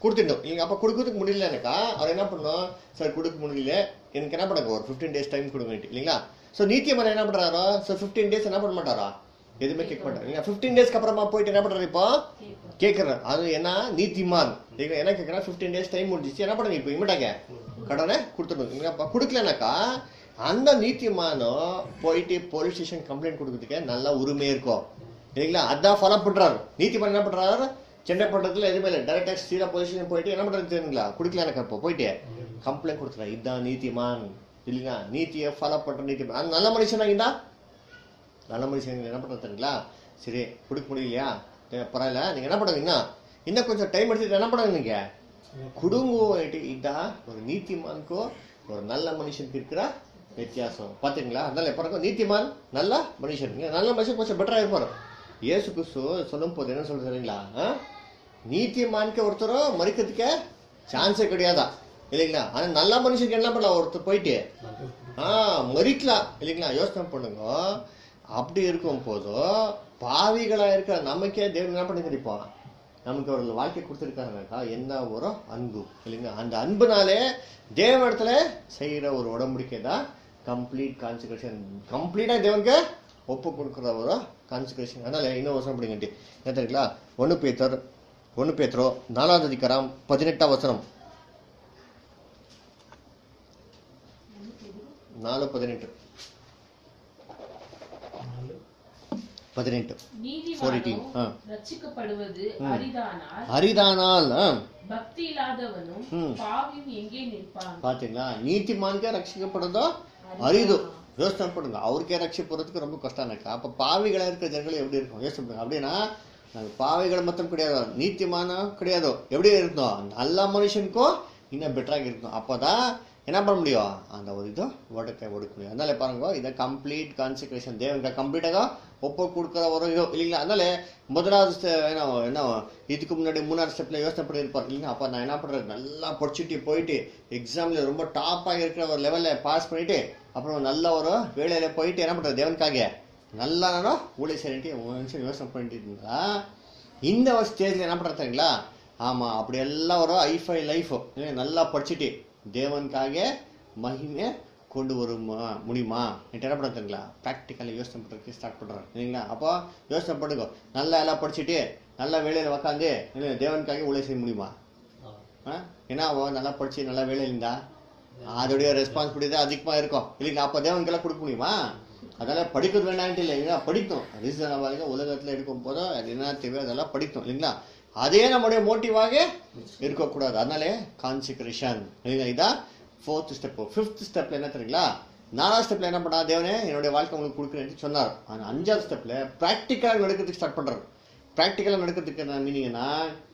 கொடுத்துட்டோம் இல்லைங்க அப்போ கொடுக்கறதுக்கு முடியலனாக்கா அவர் என்ன பண்ணணும் சார் கொடுக்க முடியல எனக்கு என்ன பண்ணுங்க ஒரு ஃபிஃப்டீன் டேஸ் டைம் கொடுங்க இல்லைங்களா ஸோ நீத்தியமன் என்ன பண்ணுறாரோ ஸோ ஃபிஃப்டீன் டேஸ் என்ன பண்ண மாட்டாரா எதுவுமே கேட்க மாட்டார் இல்லைங்க ஃபிஃப்டீன் டேஸ்க்கு அப்புறமா போயிட்டு என்ன பண்ணுறாரு இப்போ கேட்கும். கேட்குறாரு அது என்ன நீதிமான் இல்லைங்களா என்ன கேட்குறா ஃபிஃப்டீன் டேஸ் டைம் முடிஞ்சிச்சு என்ன பண்ணுங்க இப்போ இமிட்டாங்க கடனை கொடுத்துடணும் இல்லைங்களா அப்போ கொடுக்கலனாக்கா அந்த நீதிமானோ போயிட்டு போலீஸ் ஸ்டேஷன் கம்ப்ளைண்ட் கொடுக்கறதுக்கு நல்ல உரிமை இருக்கும் இல்லைங்களா அதான் ஃபாலோ பண்றாரு நீதிமான் என்ன பண்றாரு சென்னை பண்றதுல எதுவுமே இல்லை டேரக்டா சீரா போலீஸ் ஸ்டேஷன் போயிட்டு என்ன பண்றது தெரியுங்களா குடிக்கல எனக்கு அப்போ போயிட்டு கம்ப்ளைண்ட் கொடுத்துறாரு இதுதான் நீதிமான் இல்லைங்களா நீதியை ஃபாலோ பண்ற நீதிமான் அந்த நல்ல மனுஷனா இருந்தா நல்ல மனுஷன் என்ன பண்றது தெரியுங்களா சரி கொடுக்க முடியலையா சரி, பரவாயில்ல நீங்க என்ன பண்ணுவீங்கன்னா இன்னும் கொஞ்சம் டைம் எடுத்துட்டு என்ன பண்ணுவீங்க நீங்க குடும்பம் இதான் ஒரு நீதிமானுக்கோ ஒரு நல்ல மனுஷனுக்கு இருக்கிற வித்தியாசம் பாத்தீங்களா அதனால எப்ப இருக்கும் நீதிமான் நல்ல மனுஷன் இல்ல, நல்ல மனுஷன் கொஞ்சம் பெட்டரா இருப்பாரு இயேசு கிறிஸ்து சொல்லும் போது என்ன சொல்றது தெரியுங்களா ஆ? நீதிமானுக்கு ஒருத்தரும் மறிக்கிறதுக்கே சான்ஸே கிடையாதா இல்லைங்களா ஆனா நல்ல மனுஷனுக்கு என்ன பண்ணலாம் ஒருத்தர் போயிட்டு ஆ மறிக்கலாம் இல்லைங்களா யோசனை பண்ணுங்க அப்படி இருக்கும் போதும் பாவிகளா இருக்கிற நமக்கே தேவன் என்ன பண்ணி கிடைப்போம் நமக்கு ஒரு வாழ்க்கை கொடுத்துருக்காங்கக்கா என்ன ஒரு அன்பு இல்லைங்களா அந்த அன்புனாலே தேவனிடத்துல செய்யற ஒரு உடம்படிக்கை தான் கம்ப்ளீட் கான்சன்ட்ரேஷன் கம்ப்ளீட்டா தேவனுக்கு ஒப்பு கொடுக்குற ஒரு கான்சன்ட்ரேஷன் அதனால இன்னும் வசனம் படிங்கட்டி என்ன தெரியுங்களா ஒன்று பேத்தர் ஒன்று பேத்தரோ நாலாவது அதிகாரம் பதினெட்டாம் வசனம் நாலு பதினெட்டு நாலு பதினெட்டு நீதிமானோ ஆ. ரட்சிக்கப்படுவது அரிதானால் அரிதானால் ஆ, பக்தி இல்லாதவனும் ம். பாவியும் எங்கே நிற்பான் பாத்தீங்களா நீதிமான்கே ரட்சிக்கப்படுதோ அரிது யோசனை பண்ணுங்க அவருக்கே ரட்சிப்படுறதுக்கு ரொம்ப கஷ்டம்னாக்கா அப்ப பாவிகளா இருக்கிற ஜனங்கள் எப்படி இருக்கும் யோசனை பண்ணுங்க அப்படின்னா நாங்க பாவிகள் மட்டும் கிடையாது நீத்தியமான கிடையாது எப்படி இருந்தோம் நல்ல மனுஷனுக்கும் இன்னும் பெட்டராக இருக்கும் அப்பதான் என்ன பண்ண முடியும் அந்த ஒரு இதோ ஓடத்தை ஓடுக்க முடியும் அதனால பாருங்க இதை கம்ப்ளீட் கான்சன்ட்ரேஷன் தேவனுக்கு கம்ப்ளீட்டாக ஒப்பு கொடுக்குற ஒரு இதோ இல்லைங்களா அதனால முதலாவது step என்ன என்ன இதுக்கு முன்னாடி மூணாவது ஸ்டெப்ல யோசனை பண்ணியிருப்பார் இல்லைங்களா அப்போ நான் என்ன பண்றது நல்லா படிச்சுட்டு போயிட்டு எக்ஸாம்ல ரொம்ப டாப்பாக இருக்கிற ஒரு லெவலில் பாஸ் பண்ணிட்டு அப்புறம் நல்ல ஒரு வேலையில போயிட்டு என்ன பண்றது தேவனுக்காக நல்லா நானும் ஊழிய சரிட்டு ஒரு நிமிஷம் யோசனை பண்ணிட்டு இருந்தா இந்த ஒரு ஸ்டேஜ்ல என்ன பண்றாங்களா ஆமா அப்படி எல்லாம் ஒரு ஐஃபை லைஃப் நல்லா படிச்சுட்டு தேவனுக்காக மகிமை கொண்டு வருமா முடியுமா என்று என்ன பண்ணுறதுங்களா ப்ராக்டிக்கலாக யோசனை பண்ணுறதுக்கு ஸ்டார்ட் பண்ணுறோம் இல்லைங்களா அப்போ யோசனை பண்ணுங்க நல்லா எல்லாம் படிச்சுட்டு நல்ல வேலையில் உக்காந்து இல்லை தேவனுக்காக ஊழிய செய்ய முடியுமா ஆ? ஏன்னா அவன் நல்லா படிச்சு நல்லா வேலையில் இருந்தா அதோடைய ரெஸ்பான்சிபிலிட்டி தான் அதிகமாக இருக்கும் இல்லைங்களா அப்போ தேவனுக்கெல்லாம் கொடுக்க முடியுமா அதெல்லாம் படிக்கிறது வேண்டான்ட்டு இல்லை இல்லைங்களா படிக்கணும் ரீசனபாக உலகத்தில் இருக்கும் போதோ அது என்ன தேவையோ அதெல்லாம் படிக்கணும் இல்லைங்களா அதே நம்முடைய மோட்டிவாக இருக்கக்கூடாது அதனாலே கான்சிக்ரேஷன் இல்லைங்களா இதான் ஃபோர்த் ஸ்டெப் ஃபிஃப்த் ஸ்டெப்ல என்ன தெரியுங்களா நாலாவது ஸ்டெப்ல என்ன பண்ணா தேவனே என்னுடைய வாழ்க்கை உங்களுக்கு கொடுக்குறேன்னு சொன்னார் ஆனால் அஞ்சாவது ஸ்டெப்ல ப்ராக்டிக்கலாக நடக்கிறதுக்கு ஸ்டார்ட் பண்றாரு ப்ராக்டிக்கலாக நடக்கிறதுக்கு என்ன மீனிங்னா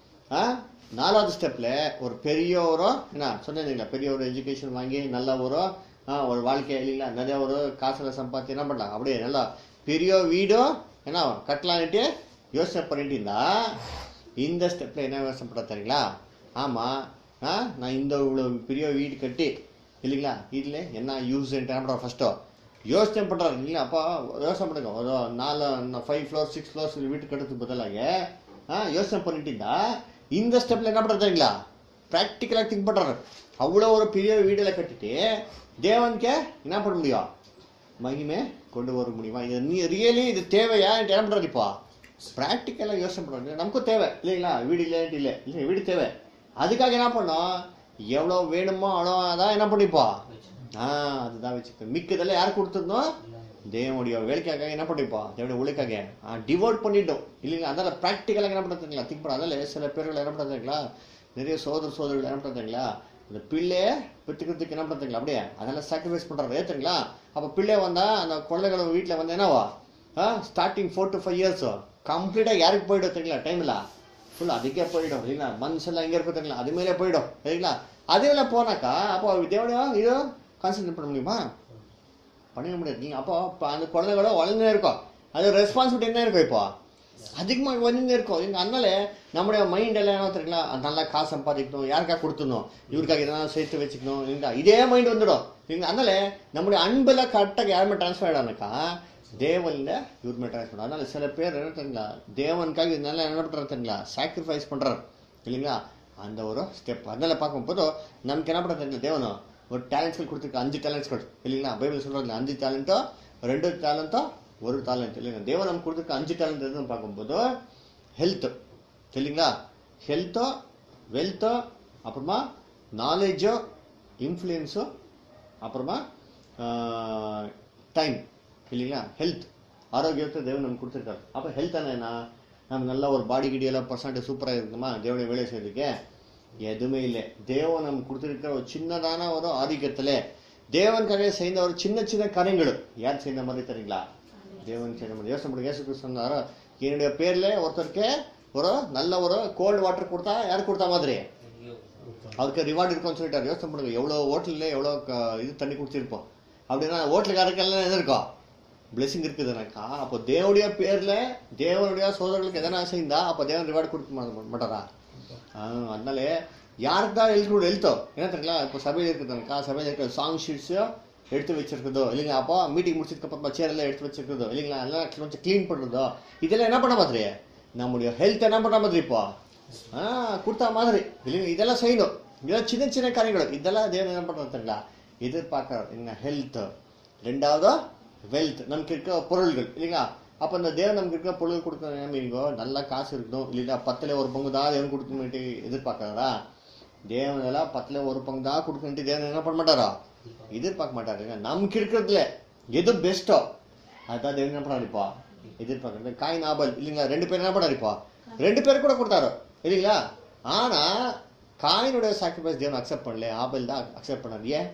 ஆ நாலாவது ஸ்டெப்ல ஒரு பெரிய ஒரு என்ன சொன்னீங்களா பெரிய ஒரு எஜுகேஷன் வாங்கி நல்ல ஒரு ஆ, ஒரு வாழ்க்கை இல்லைங்களா நிறைய ஒரு காசுல சம்பாத்தி என்ன பண்ணலாம் அப்படியே நல்லா பெரிய வீடும் என்ன கட்டலான்ட்டு யோசனை பண்ணிட்டு இருந்தா இந்த ஸ்டெப்ல என்ன யோசனை பண்ண தெரியுங்களா ஆமா ஆ நான் இந்த இவ்வளவு பெரிய வீடு கட்டி இல்லைங்களா இதுல என்ன யூஸ் என்ன பண்றோம் ஃபர்ஸ்ட்டோ யோசனை பண்றாரு இல்லைங்களா அப்போ யோசனை பண்ணுங்க ஒரு நாலு ஃபைவ் ஃப்ளோர் சிக்ஸ் ஃப்ளோர்ஸ் வீட்டு கட்டுறதுக்கு பதிலாக ஆ யோசனை பண்ணிட்டு இருந்தா இந்த ஸ்டெப்ல என்ன பண்றது தெரியுங்களா ப்ராக்டிக்கலாக திங்க் பண்றாரு அவ்வளோ ஒரு பெரிய வீடுல கட்டிட்டு தேவனுக்கே என்ன பண்ண முடியும் மகிமை கொண்டு வர முடியுமா இது நீ ரியலி இது தேவையா என்ன பண்றது இப்போ ப்ராக்டிக்கலாக யோசனை பண்ணுறது நமக்கும் தேவை இல்லைங்களா வீடு இல்லைன்ட்டு இல்லை இல்லை வீடு தேவை அதுக்காக என்ன பண்ணோம் எவ்வளோ வேணுமோ அவ்வளோ தான் என்ன பண்ணிப்போம் ஆ அதுதான் வச்சுக்கணும் மிக்கதெல்லாம் யார் கொடுத்துருந்தோம் தேவனுடைய வேலைக்காக என்ன பண்ணிப்போம் தேவனுடைய உழைக்காக டிவோட் பண்ணிட்டோம் இல்லைங்களா அதனால ப்ராக்டிக்கலாக என்ன பண்ணுறதுங்களா திங்க் பண்ண அதனால சில பேர்கள் என்ன பண்ணுறதுங்களா நிறைய சோதர சோதரிகள் என்ன பண்ணுறதுங்களா அந்த பிள்ளைய பெற்றுக்கிறதுக்கு என்ன பண்ணுறதுங்களா அப்படியே அதெல்லாம் சாக்ரிஃபைஸ் பண்ணுறாரு ஏற்றுங்களா அப்போ பிள்ளை வந்தா அந்த குழந்தைகள் வீட்டில் வந்து என்னவா starting four to five years கம்ப்ளீட்டாக யாருக்கு போயிடும் தெரியுங்களா டைமில் ஃபுல் அதுக்கே போயிடும் இல்லைங்களா மனசெல்லாம் எங்கே இருக்கும் தெரியுங்களா அது மேலே போயிடும் சரிங்களா அதுல போனாக்கா அப்போ தேவனையோ இதோ கான்சென்ட்ரேட் பண்ண முடியுமா பண்ண முடியாது நீங்க அப்போ இப்போ அந்த குழந்தைகளோ வளர்ந்துனே இருக்கும் அது ரெஸ்பான்சிபிலிட்டி என்ன இருக்கும் இப்போ அதிகமாக வந்துட்டே இருக்கும் இங்க அதனால நம்முடைய மைண்ட் எல்லாம் என்ன தெரியுங்களா நல்லா காசு சம்பாதிக்கணும் யாருக்காக கொடுத்துடணும் இவருக்காக இதெல்லாம் சேர்த்து வச்சுக்கணும் இல்லைங்களா இதே மைண்ட் வந்துடும் இல்லைங்களா அதனால நம்முடைய அன்புல கரெக்டாக யாருமே ட்ரான்ஸ்ஃபர் ஆகிடானாக்கா தேவன்ல இவர் மேல் ட்ரான்ஸ்ஃபர் அதனால சில பேர் என்ன தெரியுங்களா தேவனுக்காக இதனால என்ன பண்ணுறாரு தெரியுங்களா சாக்ரிஃபைஸ் பண்றாரு இல்லைங்களா அந்த ஒரு ஸ்டெப் அதனால பார்க்கும்போது நமக்கு என்ன பண்ணுறது தேவனு ஒரு டேலண்ட்ஸ்கள் கொடுத்துருக்க அஞ்சு டேலண்ட்ஸ்கள் இல்லைங்களா பைபிள் சொல்கிறாங்க அஞ்சு டேலண்ட்டோ ரெண்டு டேலண்ட்டோ ஒரு டேலண்ட் இல்லைங்க தேவன் நமக்கு கொடுத்துருக்க அஞ்சு டேலண்ட் எதுன்னு பார்க்கும்போது ஹெல்த் இல்லைங்களா ஹெல்த்தோ வெல்த்தோ அப்புறமா நாலேஜோ இன்ஃப்ளூயன்ஸோ அப்புறமா டைம் இல்லைங்களா ஹெல்த் ஆரோக்கியத்தை தேவன் நமக்கு கொடுத்துருக்காரு அப்போ ஹெல்த் என்ன நம்ம நல்ல ஒரு பாடி கிடி எல்லாம் பர்சன்டேஜ் சூப்பராக இருக்குமா தேவனுடைய வேலை செய்யறதுக்கு எதுவுமே இல்லை தேவன் நமக்கு கொடுத்துருக்கிற ஒரு சின்னதான ஒரு ஆதிக்கத்தில் தேவனுக்காக செய்த ஒரு சின்ன சின்ன காரியங்கள் யார் செய்த மாதிரி தெரியுங்களா தேவன் செய்த மாதிரி யோசனை பண்ணுங்க இயேசு கிறிஸ்து சொன்னாரோ என்னுடைய பேர்ல ஒருத்தருக்கு ஒரு நல்ல ஒரு கோல்டு வாட்டர் கொடுத்தா யார் கொடுத்தா மாதிரி அதுக்கு ரிவார்டு இருக்கும்னு சொல்லிட்டாரு யோசனை பண்ணுங்க எவ்வளோ ஹோட்டலில் எவ்வளோ க- இது தண்ணி குடிச்சிருப்போம் அப்படின்னா ஹோட்டலுக்காரருக்கெல்லாம் எது இருக்கும் பிளெஸிங் இருக்குதுனாக்கா அப்போ தேவனுடைய பேர்ல தேவனுடைய சோதரர்களுக்கு எதனா செய்தா அப்போ தேவன் ரிவார்டு கொடுக்க மா- மாட்டாரா ஆ, அதனால யாருக்கு தான் எழுத்து எழுத்தோ என்ன தெரியுங்களா இப்போ சபையில் இருக்குதுனாக்கா சபையில் இருக்கிற சாங் ஷீட்ஸோ எடுத்து வச்சிருக்குதோ இல்லைங்களா அப்போ மீட்டிங் முடிச்சதுக்கு அப்புறமா சேர் எல்லாம் எடுத்து வச்சிருக்குதோ இல்லைங்களா எல்லாம் கொஞ்சம் க்ளீன் பண்ணுறதோ இதெல்லாம் என்ன பண்ண மாதிரி நம்முடைய ஹெல்த் என்ன பண்ண மாதிரி இப்போ ஆ கொடுத்தா மாதிரி இல்லைங்க இதெல்லாம் செய்யணும் இதெல்லாம் சின்ன சின்ன காரியங்கள் இதெல்லாம் தேவன் என்ன பண்ணுறது தெரியுங்களா எதிர்பார்க்கறார் என்ன ஹெல்த் ரெண்டாவது வெல்த் நமக்கு இருக்க பொருள்கள் இல்லைங்களா அப்போ இந்த தேவன் நமக்கு இருக்க பொருள் கொடுக்குற மீனிங்கோ நல்லா காசு இருக்கணும் இல்லைன்னா பத்துல ஒரு பங்கு தான் தேவன் கொடுக்கணும்ட்டு எதிர்பார்க்கறாரா தேவன் எல்லாம் பத்துல ஒரு பங்கு தான் கொடுக்கணும்ட்டு தேவன் என்ன பண்ண மாட்டாரா எதிர்பார்க்க மாட்டாருங்க நமக்கு இருக்கிறதுல எது பெஸ்ட்டோ அதுதான் தேவன் என்ன பண்ணாரு இப்போ எதிர்பார்க்கறது காயின் ஆபல் இல்லைங்களா ரெண்டு பேரும் என்ன பண்ணாரு இப்போ ரெண்டு பேரும் கூட கொடுத்தாரு இல்லைங்களா ஆனா காயினுடைய சாக்ரிஃபைஸ் தேவன் அக்செப்ட் பண்ணல ஆபல் தான் அக்செப்ட் பண்ணாரு ஏன்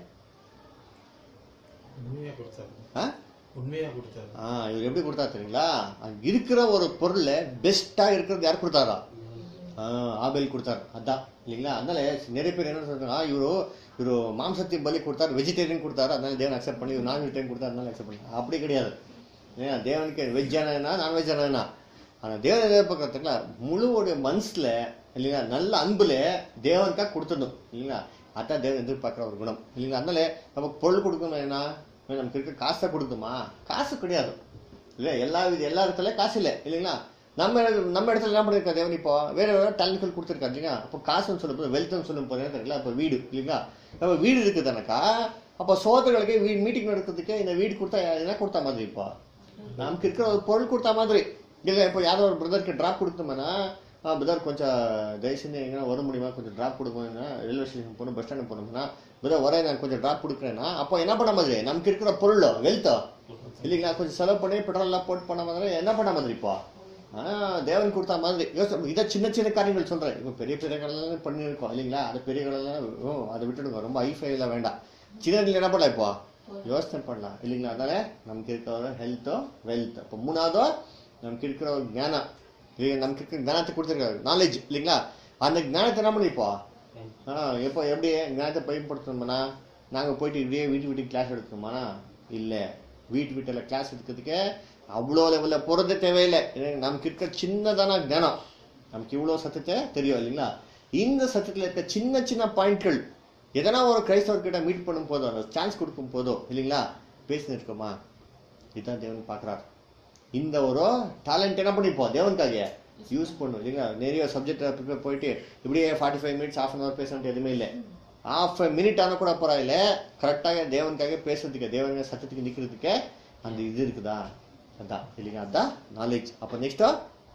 உண்மையா கொடுத்தாரு ஆ உண்மையா கொடுத்தாரு ஆ இவர் எப்படி கொடுத்தா தெரியுங்களா அங்க இருக்கிற ஒரு பொருள்ல பெஸ்டா இருக்கிறது யார் கொடுத்தாரா ஆ, ஆபேல் கொடுத்தாரு அதான் இல்லைங்களா அதனால நிறைய பேர் என்ன சொல்றாங்க இவரு இவரு மாம்சத்தையும் பலி கொடுத்தாரு வெஜிடேரியன் கொடுத்தாரு அதனால தேவன் அக்செப்ட் பண்ணி நான் வெஜிடேரியன் கொடுத்தாரு அதனால அக்செப்ட் பண்ணி அப்படி கிடையாது ஏன் தேவனுக்கு வெஜ் ஆனா நான்வெஜ் ஆனா ஆனா தேவன் எதிர்பார்க்கறதுங்களா முழுவோடைய மனசுல இல்லைங்களா நல்ல அன்புல தேவனுக்காக கொடுத்துடணும் இல்லைங்களா அதான் தேவன் எதிர்பார்க்குற ஒரு குணம் இல்லைங்களா அதனால நமக்கு பொருள் கொடுக்கணும் என்ன நமக்கு இருக்க காசை கொடுக்குமா காசு கிடையாது இல்லை எல்லா வித எல்லா இடத்துல காசு இல்லை இல்லைங்களா நம்ம இடத்துல- நம்ம இடத்துல என்ன பண்ணிருக்கா தேவன் இப்போ வேற வேற டேலண்ட்கள் கொடுத்துருக்கா இல்லைங்களா அப்போ காசுன்னு சொல்லும் போது வெல்த்னு சொல்லும் போது என்ன தெரியல இப்போ வீடு இல்லைங்களா அப்போ வீடு இருக்குதானக்கா அப்போ சோதர்களுக்கு வீடு மீட்டிங் நடக்கிறதுக்கு இந்த வீடு கொடுத்தா என்ன கொடுத்தா மாதிரி இப்போ நமக்கு இருக்கிற ஒரு பொருள் கொடுத்தா மாதிரி இல்லை இப்போ யாரோ ஒரு பிரதருக்கு ட்ராப் கொடுத்தோம்னா பிரதர் கொஞ்சம் தயவு செஞ்சு எங்கன்னா வர முடியுமா கொஞ்சம் ட்ராப் கொடுக்கணும்னா ரயில்வே ஸ்டேஷன் போகணும் பஸ் ஸ்டாண்ட் போகணும்னா பிரதர் வரேன் நான் கொஞ்சம் ட்ராப் கொடுக்குறேன்னா அப்போ என்ன பண்ண மாதிரி நமக்கு இருக்கிற பொருளோ வெல்த்தோ இல்லைங்களா கொஞ்சம் செலவு பண்ணி பெட்ரோல் எல்லாம் போட்டு பண்ண மாதிரி என்ன பண்ண மாதிரி இப்போ ஆ, தேவன் கொடுத்த மாதிரி யோசனை இதை சின்ன சின்ன காரியங்கள் சொல்றேன் இப்போ பெரிய பெரிய கடலாம் பண்ணியிருக்கோம் இல்லைங்களா அது பெரிய கடலாம் ஓ அதை விட்டுடுங்க ரொம்ப ஹைஃபைல வேண்டாம் சின்னதுல என்ன பண்ணலாம் இப்போ யோசனை பண்ணலாம் இல்லைங்களா அதனால நமக்கு இருக்கிற ஒரு ஹெல்த்தோ வெல்த் இப்போ மூணாவதோ நமக்கு இருக்கிற ஒரு ஞானம் இல்லைங்க நமக்கு இருக்கிற ஞானத்தை கொடுத்துருக்காரு நாலேஜ் இல்லைங்களா அந்த ஞானத்தை என்ன பண்ணி இப்போ ஆ எப்போ எப்படி ஞானத்தை பயன்படுத்தணும்னா நாங்கள் போயிட்டு இப்படியே வீட்டு வீட்டுக்கு கிளாஸ் எடுக்கணுமானா இல்லை வீட்டு வீட்டில் கிளாஸ் எடுக்கிறதுக்கு அவ்வளோ லெவலில் போகிறது தேவையில்லை ஏன்னா நமக்கு இருக்க சின்னதான ஞானம் நமக்கு இவ்வளோ சத்தத்தை தெரியும் இல்லைங்களா இந்த சத்தத்தில் இருக்க சின்ன சின்ன பாயிண்ட்கள் எதனா ஒரு கிரைஸ்தவர்கிட்ட மீட் பண்ணும் போதோ அந்த சான்ஸ் கொடுக்கும் போதோ இல்லைங்களா பேசின்னு இருக்கோமா இதுதான் தேவன் பார்க்குறாரு இந்த ஒரு டேலண்ட் என்ன பண்ணிப்போம் தேவனுக்காக யூஸ் பண்ணும் இல்லைங்களா நிறைய சப்ஜெக்ட் ப்ரிப்பேர் போயிட்டு இப்படியே forty five minutes of an hour பேசுறது எதுவுமே இல்லை ஆஃப் மினிட் ஆனால் கூட பரவாயில்ல கரெக்டாக தேவனுக்காக பேசுறதுக்கு தேவனுக்கு சத்தத்துக்கு நிற்கிறதுக்கு அந்த இது இருக்குதா அதான் இல்லைங்க அதான் நாலேஜ் அப்போ நெக்ஸ்ட்டா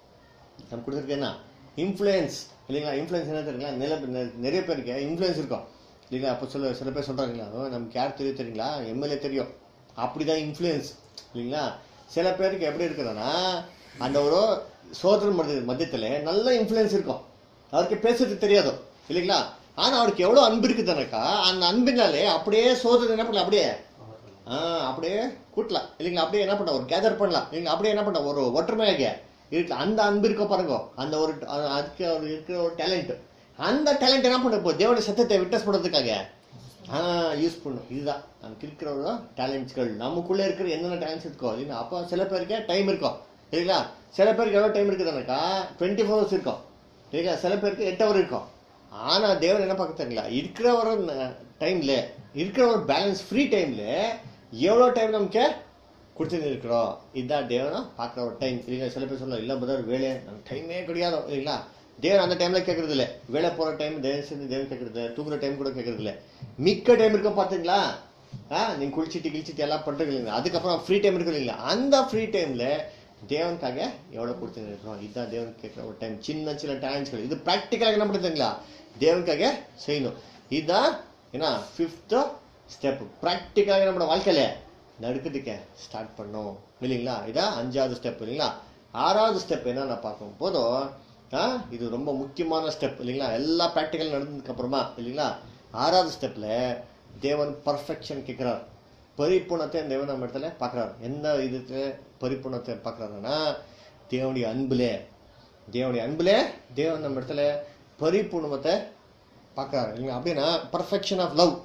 நம்ம கொடுத்துருக்கு என்ன இன்ஃப்ளூயன்ஸ் இல்லைங்களா இன்ஃப்ளூயன்ஸ் என்ன தெரியுங்களா நில நெ- நிறைய பேருக்கு இன்ஃப்ளூயன்ஸ் இருக்கும் இல்லைங்களா அப்போ சொல்ல சில பேர் சொல்கிறாங்களா நமக்கு யார் தெரியும் தெரியுங்களா எம்எல்ஏ தெரியும் அப்படிதான் இன்ஃப்ளூயன்ஸ் இல்லைங்களா சில பேருக்கு எப்படி இருக்குதுன்னா அந்த ஒரு சோதனை மத்திய மத்தியத்தில் நல்ல இன்ஃப்ளூயன்ஸ் இருக்கும் அவருக்கு பேசுறது தெரியாது இல்லைங்களா ஆனால் அவருக்கு எவ்வளோ அன்பு இருக்குதுனாக்கா அந்த அன்பினாலே அப்படியே சோதனை என்ன பண்ணலாம் அப்படியே ஆ அப்படியே கூட்டலாம் இல்லைங்களா அப்படியே என்ன பண்ண ஒரு கேதர் பண்ணலாம் இல்லைங்களா அப்படியே என்ன பண்ண ஒரு ஒற்றுமையாக இருக்கு அந்த அன்பு இருக்க பாருங்க அந்த ஒரு அ- அதுக்கு ஒரு இருக்கிற ஒரு டேலண்ட் அந்த டேலண்ட் என்ன பண்ண இப்போ தேவனுடைய சத்தத்தை விட்டஸ் பண்ணுறதுக்காக ஆ யூஸ் பண்ணும் இதுதான் நமக்கு இருக்கிற ஒரு டேலண்ட்ஸ்கள் நமக்குள்ளே இருக்கிற என்னென்ன டேலண்ட்ஸ் இருக்கோ இல்லைங்களா அப்போ சில பேருக்கு டைம் இருக்கும் இல்லைங்களா சில பேருக்கு எவ்வளோ டைம் இருக்குதுனாக்கா டுவெண்ட்டி ஃபோர் ஹவர்ஸ் இருக்கும் இல்லைங்களா சில பேருக்கு எட்டு ஹவர் இருக்கும் ஆனால் தேவன் என்ன பார்க்க தெரியுங்களா இருக்கிற ஒரு டைமில் இருக்கிற ஒரு பேலன்ஸ் ஃப்ரீ டைமில் எவ்வளோ டைம் நமக்கு கொடுத்துட்டு இருக்கிறோம் இதுதான் தேவனா பார்க்குற ஒரு டைம் இல்லைங்களா சில பேர் சொல்லலாம் இல்லை பதர் வேலை நமக்கு டைமே கிடையாது இல்லைங்களா தேவன் அந்த டைம்ல கேட்கறது இல்ல வேலை போற டைம் தேவன் சேர்ந்து தேவன் கேட்கறது தூங்குற டைம் கூட கேட்கறது இல்ல மிக்க டைம் இருக்கும் பாத்தீங்களா ஆ நீங்க குளிச்சிட்டு கிழிச்சிட்டு எல்லாம் பண்றது இல்லைங்க அதுக்கப்புறம் ஃப்ரீ டைம் இருக்கு இல்லைங்களா அந்த ஃப்ரீ டைம்ல தேவனுக்காக எவ்வளவு கொடுத்துட்டு இருக்கோம் இதுதான் தேவன் கேட்குற ஒரு டைம் சின்ன சின்ன டேலண்ட்ஸ்கள் இது ப்ராக்டிக்கலாக என்ன பண்ணுறதுங்களா தேவனுக்காக செய்யணும் இதுதான் என்ன ஃபிஃப்த்து ஸ்டெப் ப்ராக்டிக்கலாக நம்மளோட வாழ்க்கையில நடுக்கிறதுக்கு ஸ்டார்ட் பண்ணோம் இல்லைங்களா இதான் அஞ்சாவது ஸ்டெப் இல்லைங்களா ஆறாவது ஸ்டெப் என்னன்னு பார்க்கும் போதும் ஆ, இது ரொம்ப முக்கியமான ஸ்டெப் இல்லைங்களா எல்லா ப்ராக்டிக்கல் நடந்ததுக்கு அப்புறமா இல்லைங்களா ஆறாவது ஸ்டெப்ல தேவன் பர்ஃபெக்ஷன் கேட்கிறார் பரிபூர்ணத்தை தேவன் நம்ம இடத்துல பார்க்குறாரு எந்த இதுல பரிபூர்ணத்தை பார்க்குறாருன்னா தேவனுடைய அன்புலே தேவனுடைய அன்புலே தேவன் நம்ம இடத்துல பரிபூர்ணத்தை பார்க்குறாரு இல்லைங்களா அப்படின்னா பர்ஃபெக்ஷன் ஆஃப் லவ்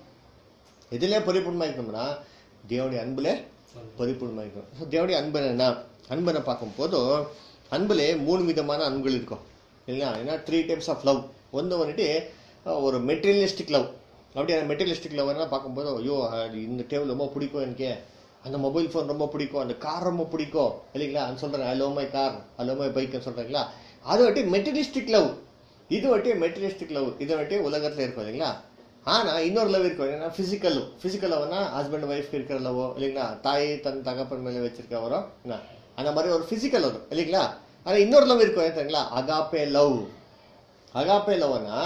எதிலே பரிபூர்ணமாக இருக்கணும்னா தேவனுடைய அன்புல பரிபூர்ணமாக இருக்கணும் ஸோ தேவனுடைய அன்பு என்ன அன்பனை பார்க்கும்போது அன்புலே மூணு விதமான அன்புகள் இருக்கும் இல்லைங்களா ஏன்னா த்ரீ டைப்ஸ் ஆஃப் லவ் ஒன்று வந்துட்டு அஹ், ஒரு மெட்டீரியலிஸ்டிக் லவ் அப்படியே மெட்டீரியலிஸ்டிக் லவ் என்ன பார்க்கும்போது ஐயோ அது இந்த டேபிள் ரொம்ப பிடிக்கும் எனக்கு அந்த மொபைல் ஃபோன் ரொம்ப பிடிக்கும் அந்த கார் ரொம்ப பிடிக்கும் இல்லைங்களா அது சொல்கிறேன் I love my car I love my பைக்னு சொல்கிறீங்களா அது வட்டி மெட்டீரியலிஸ்டிக் லவ் இது வட்டி மெட்டீரியலிஸ்டிக் லவ் இது வட்டி உலகத்தில் இருக்கும் இல்லைங்களா ஆனால் இன்னொரு லவ் இருக்கும் என்னன்னா ஃபிசிக்கல் ஃபிசிக்கல் லவ்னா ஹஸ்பண்ட் ஒய்ஃப் இருக்கிற லவோ இல்லைங்களா தாய் தன் தகப்பன் மேலே வச்சிருக்கவரோ என்ன அந்த மாதிரி ஒரு ஃபிசிக்கல் வரும் இல்லைங்களா ஆனால் இன்னொரு லவ் இருக்கும் ஏற்றுங்களா அகாப்பே லவ் அகாப்பே லவ்னா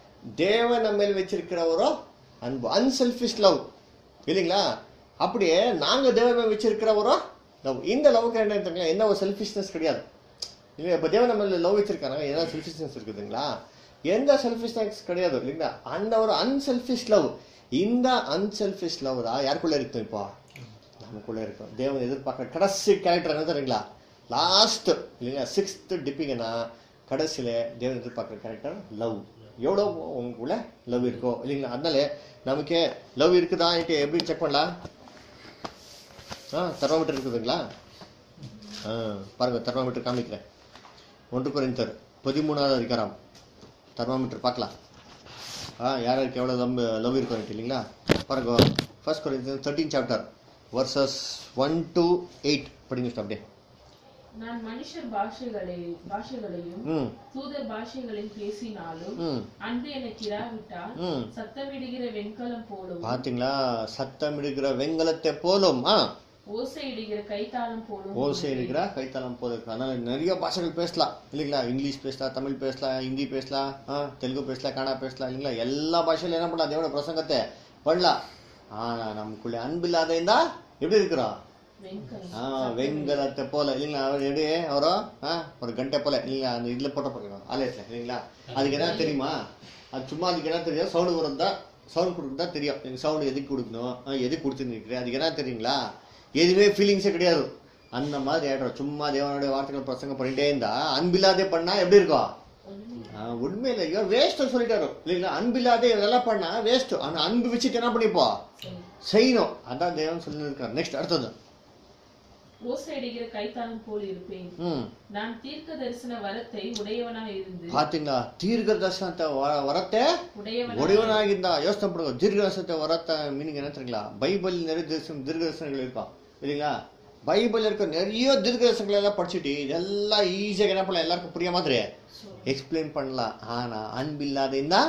தேவன் நம்ம மேல் வச்சிருக்கிறவரோ அன்பு அன்செல்ஃபிஷ் லவ் இல்லைங்களா அப்படியே நாங்கள் தேவன் மேல் வச்சிருக்கிறவரோ லவ் இந்த லவ்க்கு என்ன தெரியுங்களா என்ன ஒரு செல்ஃபிஷ்னஸ் கிடையாது இல்லையா இப்போ தேவன் நம்ம லவ் வச்சிருக்காங்க என்ன செல்ஃபிஷ்னஸ் இருக்குதுங்களா எந்த செல்ஃபிஷ்னஸ் கிடையாது இல்லைங்களா அந்த ஒரு அன்செல்ஃபிஷ் லவ் இந்த அன்செல்ஃபிஷ் லவ் தான் யாருக்குள்ள இருக்கும் இப்போ நமக்குள்ள இருக்கும் தேவன் எதிர்பார்க்குற கடைசி கேரக்டர் என்ன தெரியுங்களா லாஸ்ட் இல்லைங்களா சிக்ஸ்த் டிப்பிங்கன்னா கடைசியில் தேவன் எதிர்பார்க்குற கேரக்டர் லவ் எவ்வளோ உங்களுக்குள்ள லவ் இருக்கோ இல்லைங்களா அதனால நமக்கு லவ் இருக்குதான்ட்டு எப்படி செக் பண்ணலாம் ஆ தெர்மோமீட்டர் இருக்குதுங்களா ஆ பாருங்க தெர்மோமீட்டர் காமிக்கிறேன் ஒன்று குறைந்தர் பதிமூணாவது அதிகாரம் தெர்மோமீட்டர் பார்க்கலாம் ஆ யாருக்கு எவ்வளோ லவ் லவ் இருக்கும் இல்லைங்களா பாருங்க ஃபர்ஸ்ட் குறைந்தர் thirteen chapter verses one to eight படிங்க sister, அப்படியே நான் மனுஷர் பாஷைகளை பாஷைகளையும் ம் தூதர் பாஷைகளையும் பேசினாலும் ம் அன்பு எனக்கு இராவிட்டால் ம் சத்தமிடுகிற வெண்கலம் போலவும் பார்த்தீங்களா சத்தமிடுகிற வெங்கலத்தை போலும் ஆ ஓசையிடுகிற கைத்தாளம் போலவும் ஓசை இருக்கிறா கைத்தளம் போல இருக்கு அதனால நிறைய பாஷைகள் பேசலாம் இல்லைங்களா இங்கிலீஷ் பேசலாம் தமிழ் பேசலாம் ஹிந்தி பேசலாம் ஆ தெலுங்கு பேசலாம் கன்னடா பேசலாம் இல்லைங்களா எல்லா பாஷையில என்ன பண்ணலாம் தேவன பிரசங்கத்தை பண்ணலாம் ஆனா நமக்குள்ள அன்பு இல்லாத இருந்தா எப்படி இருக்கிறோம் வெண்கலம் ஆ வெங்கலத்தை போல இல்லைங்களா அவர் எப்படி அவரோ ஆ ஒரு கண்டை போல இல்லைங்களா அந்த இதுல போட்ட போகிறோம் ஆலயத்துல இல்லைங்களா அதுக்கு என்ன தெரியுமா அது சும்மா அதுக்கு என்ன தெரியும் சவுண்டு வரும் சவுண்ட் கொடுக்குறதா தெரியும் எனக்கு சவுண்டு எதுக்கு கொடுக்கணும் ஆ, எதுக்கு கொடுத்துருக்கிறேன் அதுக்கு என்ன தெரியுங்களா எதுவுமே ஃபீலிங்ஸே கிடையாது அந்த மாதிரி ஆயிடும் சும்மா தேவனுடைய வார்த்தைகள் பிரசங்கம் பண்ணிட்டே இருந்தா அன்பில்லாதே பண்ணா எப்படி இருக்கும் ஆ, உண்மையில ஐயோ வேஸ்ட் சொல்லிட்டாரு இல்லைங்களா அன்பில்லாதே இதெல்லாம் பண்ணா வேஸ்ட் ஆனா அன்பு வச்சுட்டு என்ன பண்ணிப்போ சரி. செய்யணும் அதான் தேவன் சொல்லியிருக்காரு நெக்ஸ்ட் அடுத்தது ஓசையிடுகிற கைத்தாளம் போல் இருப்பேன் ம் நான் தீர்க்க தரிசன வரத்தை உடையவனாய் இருந்து பாத்தீங்களா தீர்க்க தரிசனத்தை வ- வரத்தை உடையவனாய் ஒடிவனாகிருந்தா யோசனை பண்ணுங்க தீர்க்க தரிசனத்தை வரத்த மீனிங் என்ன தெரியுங்களா பைபிள் நிறைய தரிசனம் தீர்க்க தரிசனங்கள் இருக்கும் இல்லைங்களா பைபிள் இருக்க நிறைய தீர்க்க தரிசனங்கள் எல்லாம் படிச்சுட்டு இதெல்லாம் ஈஸியாக என்ன பண்ணலாம் எல்லாருக்கும் புரிய மாதிரி எக்ஸ்பிளைன் பண்ணலாம் ஆனா அன்பில்லாத இருந்தா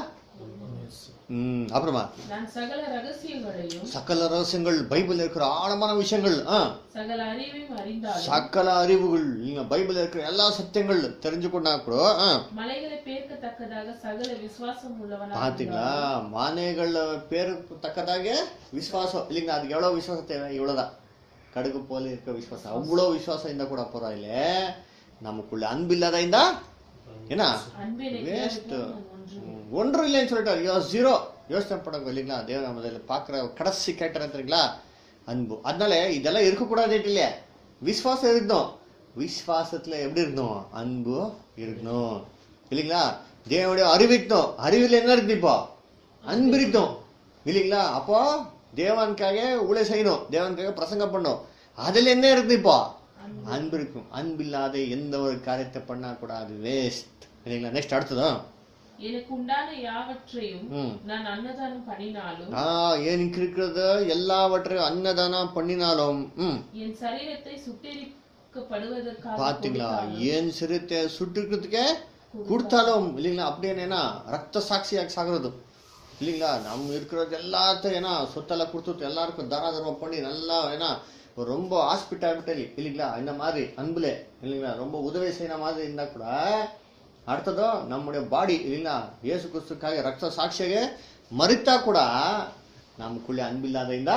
ம் அப்புறமா நான் சகல ரகசியங்களையும் சகல ரகசியங்கள் பைபிள் இருக்கிற ஆழமான விஷயங்கள் ஆ சகல அறிவையும் அறிந்தாலும் சகல அறிவுகள் நீங்க பைபிள் இருக்கிற எல்லா சத்தியங்கள் தெரிஞ்சுக்கொண்டா கூட ஆ மலைகளை பேர்க்கத்தக்கதாக சகல விசுவாசம் உள்ளவனாக பாத்தீங்களா மானைகள் பேருக்கு தக்கதாக விசுவாசம் இல்லைங்க அதுக்கு எவ்வளவு விசுவாசம் தேவை இவ்வளவுதான் கடுகு போல இருக்க விசுவாசம் அவ்வளவு விசுவாசம் இருந்தா கூட பரவாயில்ல நமக்குள்ள அன்பு இல்லாத இருந்தா என்ன அன்பு எனக்கு வேஸ்ட் இல்லாவிட்டால் நான் ஒன்றும் ஒன்றும் இல்லைன்னு சொல்லிட்டாரு யோ ஜீரோ யோசனை பண்ணுங்க இல்லைங்களா தேவன் நம்ம இதில் பார்க்குற கடைசி கேட்டர் தெரியுங்களா அன்பு அதனால இதெல்லாம் இருக்கக்கூடாது இல்லையா விஸ்வாசம் இருக்கணும் விஸ்வாசத்துல எப்படி இருக்கணும் அன்பு இருக்கணும் இல்லைங்களா தேவனுடைய அறிவு இருக்கணும் அறிவில் என்ன இருக்கு இப்போ அன்பு இருக்கணும் இல்லைங்களா அப்போ தேவனுக்காக ஊழல் செய்யணும் தேவனுக்காக பிரசங்கம் பண்ணணும் அதுல என்ன இருக்கு இப்போ அன்பு இருக்கும் அன்பு இல்லாத எந்த ஒரு காரியத்தை பண்ணா கூட அது வேஸ்ட் இல்லைங்களா நெக்ஸ்ட் அடுத்ததான் எனக்கு உண்டான யாவற்றையும் ம் நான் அன்னதானம் பண்ணினாலும் ஆ எனக்கு இருக்கிறது எல்லாவற்றையும் அன்னதானம் பண்ணினாலும் ம் என் சரீரத்தை சுட்டெரிக்கப்படுவதற்காக பாத்தீங்களா கொடுத்தாலும் ஏன் சிறுத்தை சுட்டுக்கிறதுக்கே கொடுத்தாலும் இல்லைங்களா அப்படியே ஏன்னா ரத்த சாட்சியாக சாகிறது இல்லைங்களா நம்ம இருக்கிறது எல்லாத்தையும் ஏன்னா சொத்தெல்லாம் கொடுத்துட்டு எல்லாருக்கும் தான தர்மம் பண்ணி நல்லா ஏன்னா ஒரு ரொம்ப ஹாஸ்பிட்டாலிட்டி இல்லைங்களா இந்த மாதிரி அன்புல இல்லைங்களா ரொம்ப உதவி செய்யற மாதிரி இருந்தா கூட அடுத்ததோ நம்முடைய பாடி இல்லைங்களா இயேசு கிறிஸ்துக்காக ரத்த சாட்சியாக மறித்தா கூட நமக்குள்ளே அன்பில்லாத இருந்தா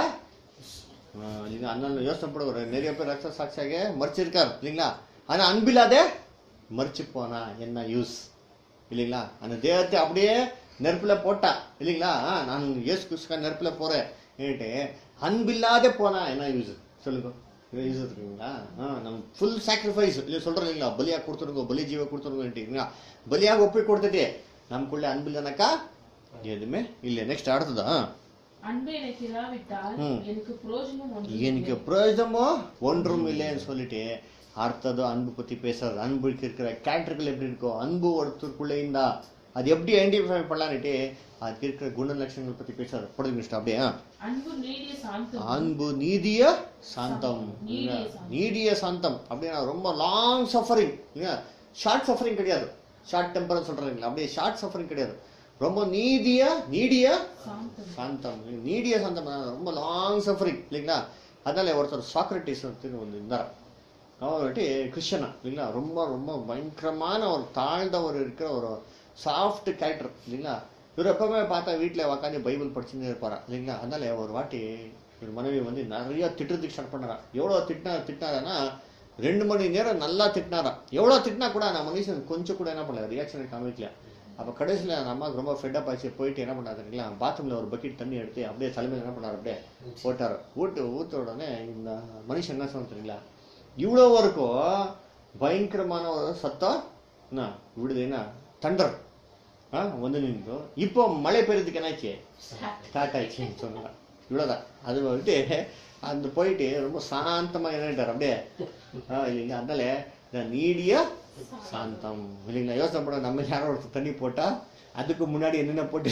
ஆஹ் இல்லைங்களா அதனால யோசனை போட ஒரு நிறைய பேர் ரத்த சாட்சியாக மறிச்சிருக்காரு இல்லைங்களா ஆனா அன்பில்லாதே மறிச்சு போனா என்ன யூஸ் இல்லைங்களா அந்த தேகத்தை அப்படியே நெருப்புல போட்டா இல்லைங்களா ஆ, நான் இயேசு கிறிஸ்துக்கா நெருப்புல போறேன் ஏன்ட்டு அன்பில்லாத போனா என்ன யூஸ் சொல்லுங்க யூஸ் இருக்குங்களா ஆ, நம்ம ஃபுல் சாக்ரிஃபைஸ் இல்லை சொல்றோம் இல்லைங்களா பலியா கொடுத்துருங்க பலி ஜீவ கொடுத்துருங்கன்றீங்களா பலியாக ஒப்பி கொடுத்துட்டு நமக்குள்ள அன்பு இல்லைனாக்கா எதுவுமே இல்லை நெக்ஸ்ட் அடுத்ததா அன்பு எனக்கு இராவிட்டால் ம். எனக்கு புரோஜனம் ஒன்று எனக்கு பிரயோஜனமோ ஒன்றும் இல்லைன்னு சொல்லிட்டு அடுத்தது அன்பு பத்தி பேசுறது அன்புக்கு இருக்கிற கேரக்டர்கள் எப்படி இருக்கோ அன்பு ஒருத்தருக்குள்ளே இருந்தா அது எப்படி ஐடென்டிஃபை பண்ணலான்னுட்டு அதுக்கு இருக்கிற குண லட்சணங்கள் பத்தி பேசுறாரு படுங்க மிஸ்டர் அப்படியே ஆ. அன்பு நீடிய சாந்தம் அன்பு நீதிய சாந்தம் நீடிய சாந்தம். நீடிய சாந்தம் அப்படின்னா ரொம்ப லாங் சஃபரிங் ஷார்ட் சஃபரிங் கிடையாது ஷார்ட் டெம்பர் சொல்றாங்களா அப்படியே ஷார்ட் சஃபரிங் கிடையாது ரொம்ப நீதிய நீடிய சாந்தம் சாந்தம் நீடிய சாந்தம் ரொம்ப லாங் சஃபரிங் இல்லைங்களா அதனால ஒருத்தர் சாக்ரட்டிஸ் வந்து வந்து இருந்தார் அவர் வந்துட்டு கிறிஸ்டனா இல்லைங்களா ரொம்ப ரொம்ப பயங்கரமான ஒரு தாழ்ந்த ஒரு இருக்கிற ஒரு சாஃப்ட் கேரக்டர் இல்லைங்களா இவர் எப்பவுமே பார்த்தா வீட்டில் உக்காந்து பைபிள் படிச்சுன்னு இருப்பாரா இல்லைங்களா அதனால ஒரு வாட்டி இவர் மனைவி வந்து நிறைய திட்டுறதுக்கு ஸ்டார்ட் பண்ணாரா எவ்வளோ திட்டினா திட்டினாரன்னா ரெண்டு மணி நேரம் நல்லா திட்டினாரா எவ்வளோ திட்டினா கூட நான் மனுஷன் கொஞ்சம் கூட என்ன பண்ணல ரியாக்ஷன் காமிக்கல அப்போ கடைசியில் அந்த அம்மாவுக்கு ரொம்ப ஃபெட்டப் ஆச்சு போயிட்டு என்ன பண்ணாதுங்களா பாத்ரூமில் ஒரு பக்கெட் தண்ணி எடுத்து அப்படியே தலைமையில் என்ன பண்ணார் அப்படியே போட்டார் ஊட்டு ஊற்ற உடனே இந்த மனுஷன் என்ன சொன்ன தெரியுங்களா இவ்வளோ வரைக்கும் பயங்கரமான ஒரு சத்தம் என்ன விடுது என்ன தண்டர் ஆ வந்து நின்று இப்போ மழை பெய்யறதுக்கு என்னாச்சு ஸ்டார்ட் ஆயிடுச்சுன்னு சொன்னாங்க இவ்வளோதான் அது வந்துட்டு அந்த போயிட்டு ரொம்ப சாந்தமாக என்னட்டார் அப்படியே ஆ இல்லைங்க அதனால இந்த நீடிய சாந்தம் இல்லைங்களா யோசனை பண்ண நம்ம யாரோ ஒருத்தர் தண்ணி போட்டா அதுக்கு முன்னாடி என்னென்ன போட்டு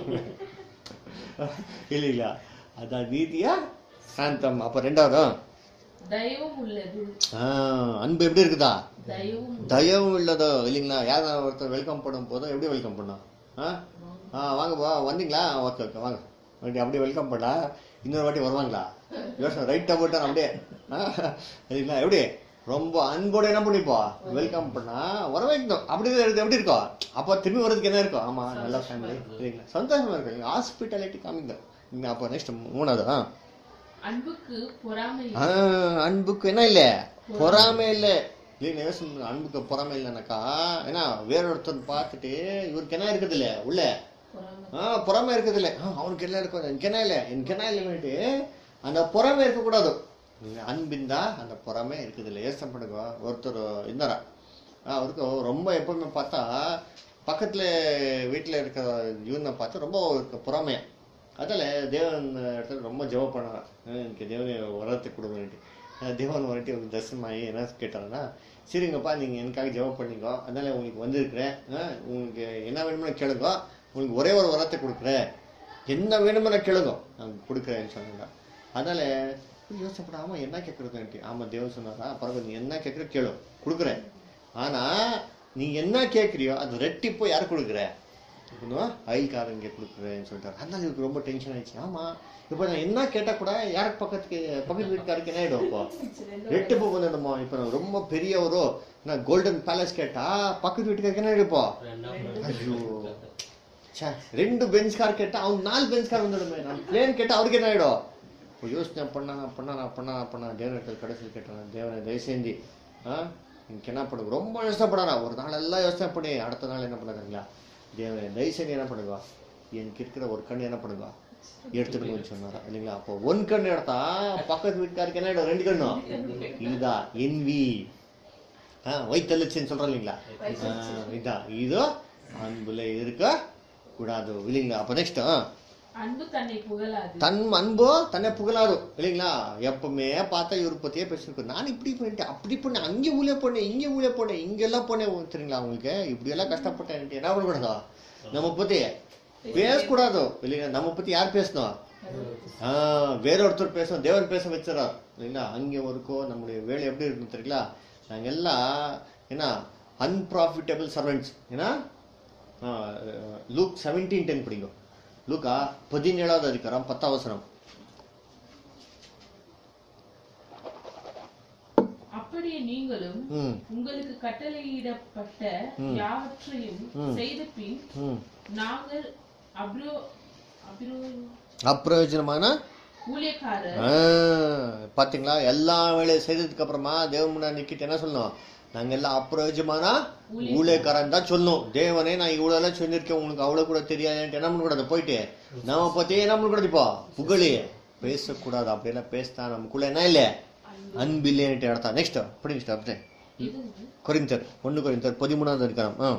இல்லைங்களா அதான் நீதியா சாந்தம் அப்போ ரெண்டாவதும் தயவும் உள்ளது ஆ, அன்பு எப்படி இருக்குதா தயவும் தயவும் இல்லதோ இல்லைங்களா யார் ஒருத்தர் வெல்கம் பண்ணும் போதும் எப்படி வெல்கம் பண்ணோம் ஆ ஆ வாங்கப்பா வந்தீங்களா ஓகே ஓகே வாங்க அப்படி அப்படியே வெல்கம் பண்ணா இன்னொரு வாட்டி வருவாங்களா யோசனை ரைட்டாக போட்டார் அப்படியே ஆ, இல்லைங்களா எப்படி ரொம்ப அன்போட என்ன பண்ணிப்போ வெல்கம் பண்ணா வர வைக்கணும் அப்படி இருக்கு- எப்படி இருக்கும் அப்போ திரும்பி வர்றதுக்கு என்ன இருக்கும் ஆமா நல்ல ஃபேமிலி இல்லைங்களா சந்தோஷமா இருக்கு ஹாஸ்பிட்டாலிட்டி காமிங்க இங்க அப்போ நெக்ஸ்ட் மூணாவது ஆ அன்புக்கு பொறாமை ஆ, அன்புக்கு என்ன இல்ல பொறாமை இல்ல இல்லைங்க யோசனை அன்புக்கு பொறாமை இல்லைனாக்கா ஏன்னா வேற ஒருத்தர் பார்த்துட்டு இவருக்கு என்ன இருக்குது இல்ல உள்ள பொறாமை ஆ பொறாமை இருக்குது இல்ல ஆ, அவனுக்கு என்ன இருக்கும் எனக்கு என்ன இல்லை எனக்கு என்ன இல்லைன்னுட்டு அந்த பொறாமை இருக்கக்கூடாது நீங்க அன்பிந்தா அந்த பொறாமை இருக்குது இல்லை யோசனை பண்ணுங்க ஒருத்தர் இருந்தாரா ஆ, அவருக்கு ரொம்ப எப்பவுமே பார்த்தா பக்கத்துல வீட்டில் இருக்கிற இவனை பார்த்து ரொம்ப அவருக்கு பொறாமையா அதில் தேவன் இடத்துல ரொம்ப ஜெபம் பண்ணாராம் அஹ் எனக்கு தேவனை வரத்தை கொடுங்கன்ட்டு அஹ் தேவன் வந்துட்டு ஒரு தரிசனமாகி என்ன கேட்டாருன்னா சரிங்கப்பா நீங்கள் எனக்காக ஜெபம் பண்ணீங்க அதனால உங்களுக்கு வந்திருக்கிறேன் அஹ் உங்களுக்கு என்ன வேணுமோ கேளுங்க உங்களுக்கு ஒரே ஒரு வரத்தை கொடுக்குறேன் என்ன வேணுமோ கேளுங்க நான் கொடுக்குறேன்னு சொன்னாங்க அதனால யோசனைப்பட ஆமா என்ன கேட்குறதுன்ட்டு ஆமா தேவன் சொன்னாரா பரவாயில்ல நீ என்ன கேட்குற கேளு கொடுக்குறேன் ஆனா நீ என்ன கேட்குறியோ அது ரெட்டிப்போ யார் கொடுக்குற இப்போதான் அயல்காரங்க கொடுக்குறேன்னு சொல்லிட்டாரு அதனால இவருக்கு ரொம்ப டென்ஷன் ஆயிடுச்சு ஆமா இப்போ நான் என்ன கேட்டா கூட யாருக்கு பக்கத்துக்கு பக்கத்து வீட்டுக்காருக்கு என்ன ஆயிடும் இப்போ ரெட்டு போ வந்துடுமோ இப்போ நான் ரொம்ப பெரிய ஒரு நான் கோல்டன் பேலஸ் கேட்டா பக்கத்து வீட்டுக்காருக்கு என்ன ஆயிடும் இப்போ ஐயோ ச்சே, ரெண்டு பெஞ்ச் கார் கேட்டா அவன் நாலு பெஞ்ச் கார் வந்துடுமே நான் பிளேன் கேட்டா அவருக்கு என்ன ஆயிடும் இப்போ யோசனை பண்ணா பண்ணா பண்ணா பண்ணா தேவனத்தில் கடைசியில் கேட்டான் தேவனை தயவுசெய்தி ஆ எனக்கு என்ன பண்ணுங்க ரொம்ப யோசனைப்படாரா ஒரு நாள் எல்லாம் யோசனை பண்ணி அடுத்த நாள் என்ன பண்ணாருங்களா தேவனை தயவுசெய்தி என்ன பண்ணுங்க எனக்கு இருக்கிற ஒரு கண் என்ன பண்ணுங்க எடுத்துட்டு சொன்னாரா இல்லைங்களா அப்போ ஒன் கண் எடுத்தா பக்கத்து வீட்டுக்காருக்கு என்ன ஆயிடும் ரெண்டு கண்ணும் இதுதான் என்வி ஆ வைத்தளிச்சுன்னு சொல்றோம் இல்லைங்களா ஆ, இதான் இதோ அன்புல இருக்க கூடாது இல்லைங்களா அப்போ நெக்ஸ்ட் அன்பு தன்னை புகழாது தன் அன்போ தன்னை புகழாது இல்லைங்களா எப்பவுமே பார்த்தா இவர் பத்தியே பேசிருக்கோம் நான் இப்படி பண்ணிட்டேன் அப்படி பண்ணேன் அங்கே ஊழிய போனேன் இங்கே ஊழிய போனேன் இங்கெல்லாம் போனேன் தெரியுங்களா அவங்களுக்கு இப்படியெல்லாம் கஷ்டப்பட்டேன் என்ன பண்ணக்கூடாதோ நம்ம பத்தி பேசக்கூடாது இல்லைங்களா நம்ம பத்தி யார் பேசணும் ஆ, வேற ஒருத்தர் பேசணும் தேவன் பேச வச்சிடறார் இல்லைங்களா அங்கே ஒருக்கோ நம்முடைய வேலை எப்படி இருக்குன்னு தெரியுங்களா நாங்க எல்லாம் என்ன அன்ப்ராஃபிட்டபிள் சர்வெண்ட்ஸ் ஏன்னா லூக் செவன்டீன் டென் பிடிக்கும் லூக்கா பதினேழாவது அதிகாரம் பத்தாம் வசனம் அப்படியே நீங்களும் ம் உங்களுக்கு கட்டளையிடப்பட்ட ம். யாவற்றையும் ம். செய்த பின் ம் நாங்கள் அப்ரோ அப்ரோ அப்பிரயோஜனமான ஊழியக்காரர் ஆ, பாத்தீங்களா எல்லா வேலையும் செய்ததுக்கு அப்புறமா தேவன் முன்னாடி நிக்கிட்டு என்ன சொல்லணும் நாங்க எல்லாம் அப்பிரயோஜமான ஊழியக்காரன். ஊழியக்காரன் தான் சொல்லணும் தேவனே நான் இவ்வளவு எல்லாம் சொல்லியிருக்கேன் உங்களுக்கு அவ்வளவு கூட தெரியாதுன்ட்டு என்ன பண்ணக்கூடாது போயிட்டு நம்ம பத்தி என்ன பண்ணக்கூடாது இப்போ புகழி பேசக்கூடாது அப்படியெல்லாம் பேசினா நமக்குள்ள என்ன இல்லை அன்பில்லைன்ட்டு அர்த்தம் நெக்ஸ்ட் அப்படி நெக்ஸ்ட் அப்படியே இது கொரிந்தர் ஒன்று கொரிந்தர் பதிமூணாவது இருக்கிறோம் ஆ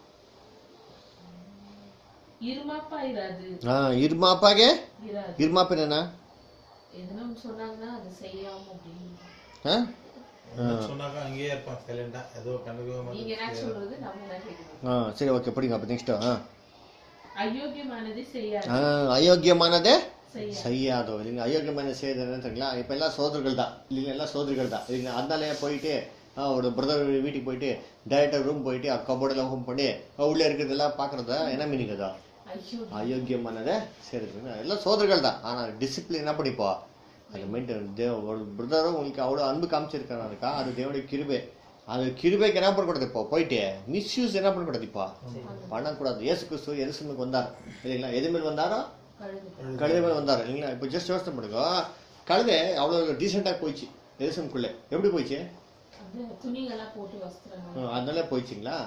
இருமாப்பா இராது ஆ இருமாப்பாಗೆ இராது இருமாப்பு என்ன எதனா ஒண்ணு சொன்னாங்கன்னா அதை செய்யாம அப்படின்னு ஆ சொன்னாக்கா அங்கேயே இருப்பான் சைலண்டா ஏதோ கண்டுக்கவே நீங்க என்ன மாட்டேன் சொல்றது நம்ம தான் கேட்கணும் ஆ சரி ஓகே படிங்க அப்போ நெக்ஸ்ட் ஆ அயோக்கியமானதை செய்யாது ஆ, அயோக்கியமானதே செய்யாது செய்யாதோ இல்லைங்க அயோக்கியமான செய்யறது என்னன்னு தெரியுங்களா இப்போ எல்லாம் சோதர்கள் தான் இல்லைங்க எல்லாம் சோதர்கள் தான் இல்லைங்க அதனாலே போயிட்டு ஆ, ஒரு பிரதர் வீட்டுக்கு போயிட்டு டைரக்டர் ரூம் போயிட்டு கபோர்டில் ஓப்பன் பண்ணி ஆ, உள்ளே இருக்கிறதெல்லாம் பார்க்குறதா என்ன மீனிங் அதா ஐயோ அயோக்கியமானதை செய்யறது எல்லாம் சோதர்கள் தான் ஆனால் டிசிப்ளின் என்ன பண்ணிப்போ அது மெயின்டைன் தேவ ஒரு பிரதரும் உங்களுக்கு அவ்வளோ அன்பு காமிச்சிருக்காருக்கா அது தேவனுடைய கிருபை அது கிருபைக்கு என்ன பண்ணக்கூடாது இப்போ போயிட்டு மிஸ்யூஸ் என்ன பண்ணக்கூடாது இப்போ பண்ணக்கூடாது இயேசு கிறிஸ்து எருசலேமுக்கு வந்தார் இல்லைங்களா எது மேல் வந்தாரோ கழுது கழுதை மேல வந்தார் இல்லைங்களா இப்போ ஜஸ்ட் யோசனை பண்ணுங்க கழுதை அவ்வளோ டீசெண்டாக போயிடுச்சு எருசலேமுக்குள்ளே எப்படி போயிடுச்சு அந்த துணிகள்லாம் போட்டு வஸ்திரம் ஆ, அதனால போயிடுச்சிங்களா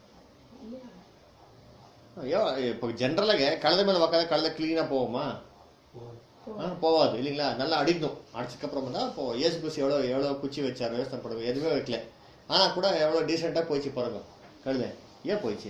ஐயோ இப்போ ஜென்ரலாக கழுதை மேலே உக்காத கழுதை க்ளீனாக போவோமா ஆ, போவாது இல்லைங்களா நல்லா அடிக்கணும் அடிச்சதுக்கப்புறமா தான் இப்போ இயேசு கிறிஸ்து எவ்வளோ எவ்வளோ குச்சி வச்சார் யோசனை பண்ணுங்க எதுவுமே வைக்கல ஆனால் கூட எவ்வளோ டீசெண்டாக போயிடுச்சு பாருங்க கழுதை ஏன் போயிடுச்சு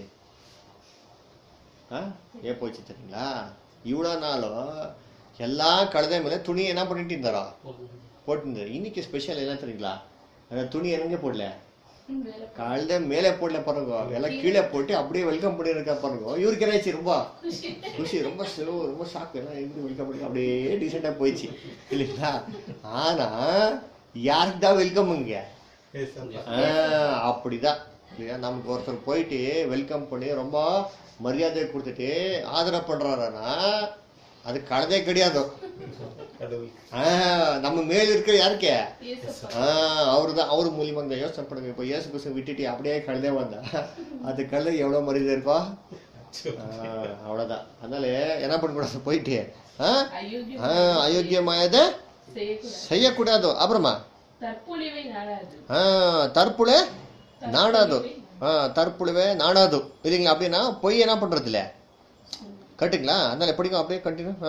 ஆ ஏன் போயிடுச்சு தெரியுங்களா இவ்வளோ நாளும் எல்லா கழுதை மேலே துணி என்ன பண்ணிட்டு இருந்தாரா போட்டுருந்தாரு இன்னைக்கு ஸ்பெஷல் என்ன தெரியுங்களா அந்த துணி எங்க போடல மேல கழுதை மேலே போடல பாருங்க எல்லாம் கீழே போட்டு அப்படியே வெல்கம் பண்ணியிருக்கா பாருங்க இவருக்கு என்னாச்சு ரொம்ப குஷி ரொம்ப ஸ்லோ ரொம்ப ஷாக் எல்லாம் எப்படி வெல்கம் பண்ணி அப்படியே டீசெண்டாக போயிடுச்சு இல்லைங்களா ஆனா யாருக்கு தான் வெல்கம் இங்க ஆ, அப்படிதான் இல்லையா நமக்கு ஒருத்தர் போயிட்டு வெல்கம் பண்ணி ரொம்ப மரியாதை கொடுத்துட்டு ஆதரவு பண்றாருன்னா அது கழுதே கிடையாது கடவுள் ஆ, நம்ம மேல இருக்கிற யாருக்கே இயேசப்பா. அவரு தான் அவர் மூலியமா இந்த யோசனை பண்ணுங்க இப்போ இயேசு கிறிஸ்து விட்டுட்டு அப்படியே கழுதே வந்தா அது கழுதை எவ்வளவு மரியாதை இருக்கும் ஆ, அவ்வளவுதான் அதனால என்ன பண்ணக்கூடாது போயிட்டு ஆ? அயோக்கியம் ஆ, அயோக்கியமாயதை செய்யக்கூடாது செய்யக்கூடாது அப்புறமா தற்பொழிவை நாடாது ஆ, தற்புழு நாடாது ஆ, தற்புழுவே நாடாது இல்லைங்களா அப்படின்னா பொய் என்ன பண்றது இல்ல கட்டுங்களா அதனால எப்படிங்க அப்படியே கண்டினியூ ஆ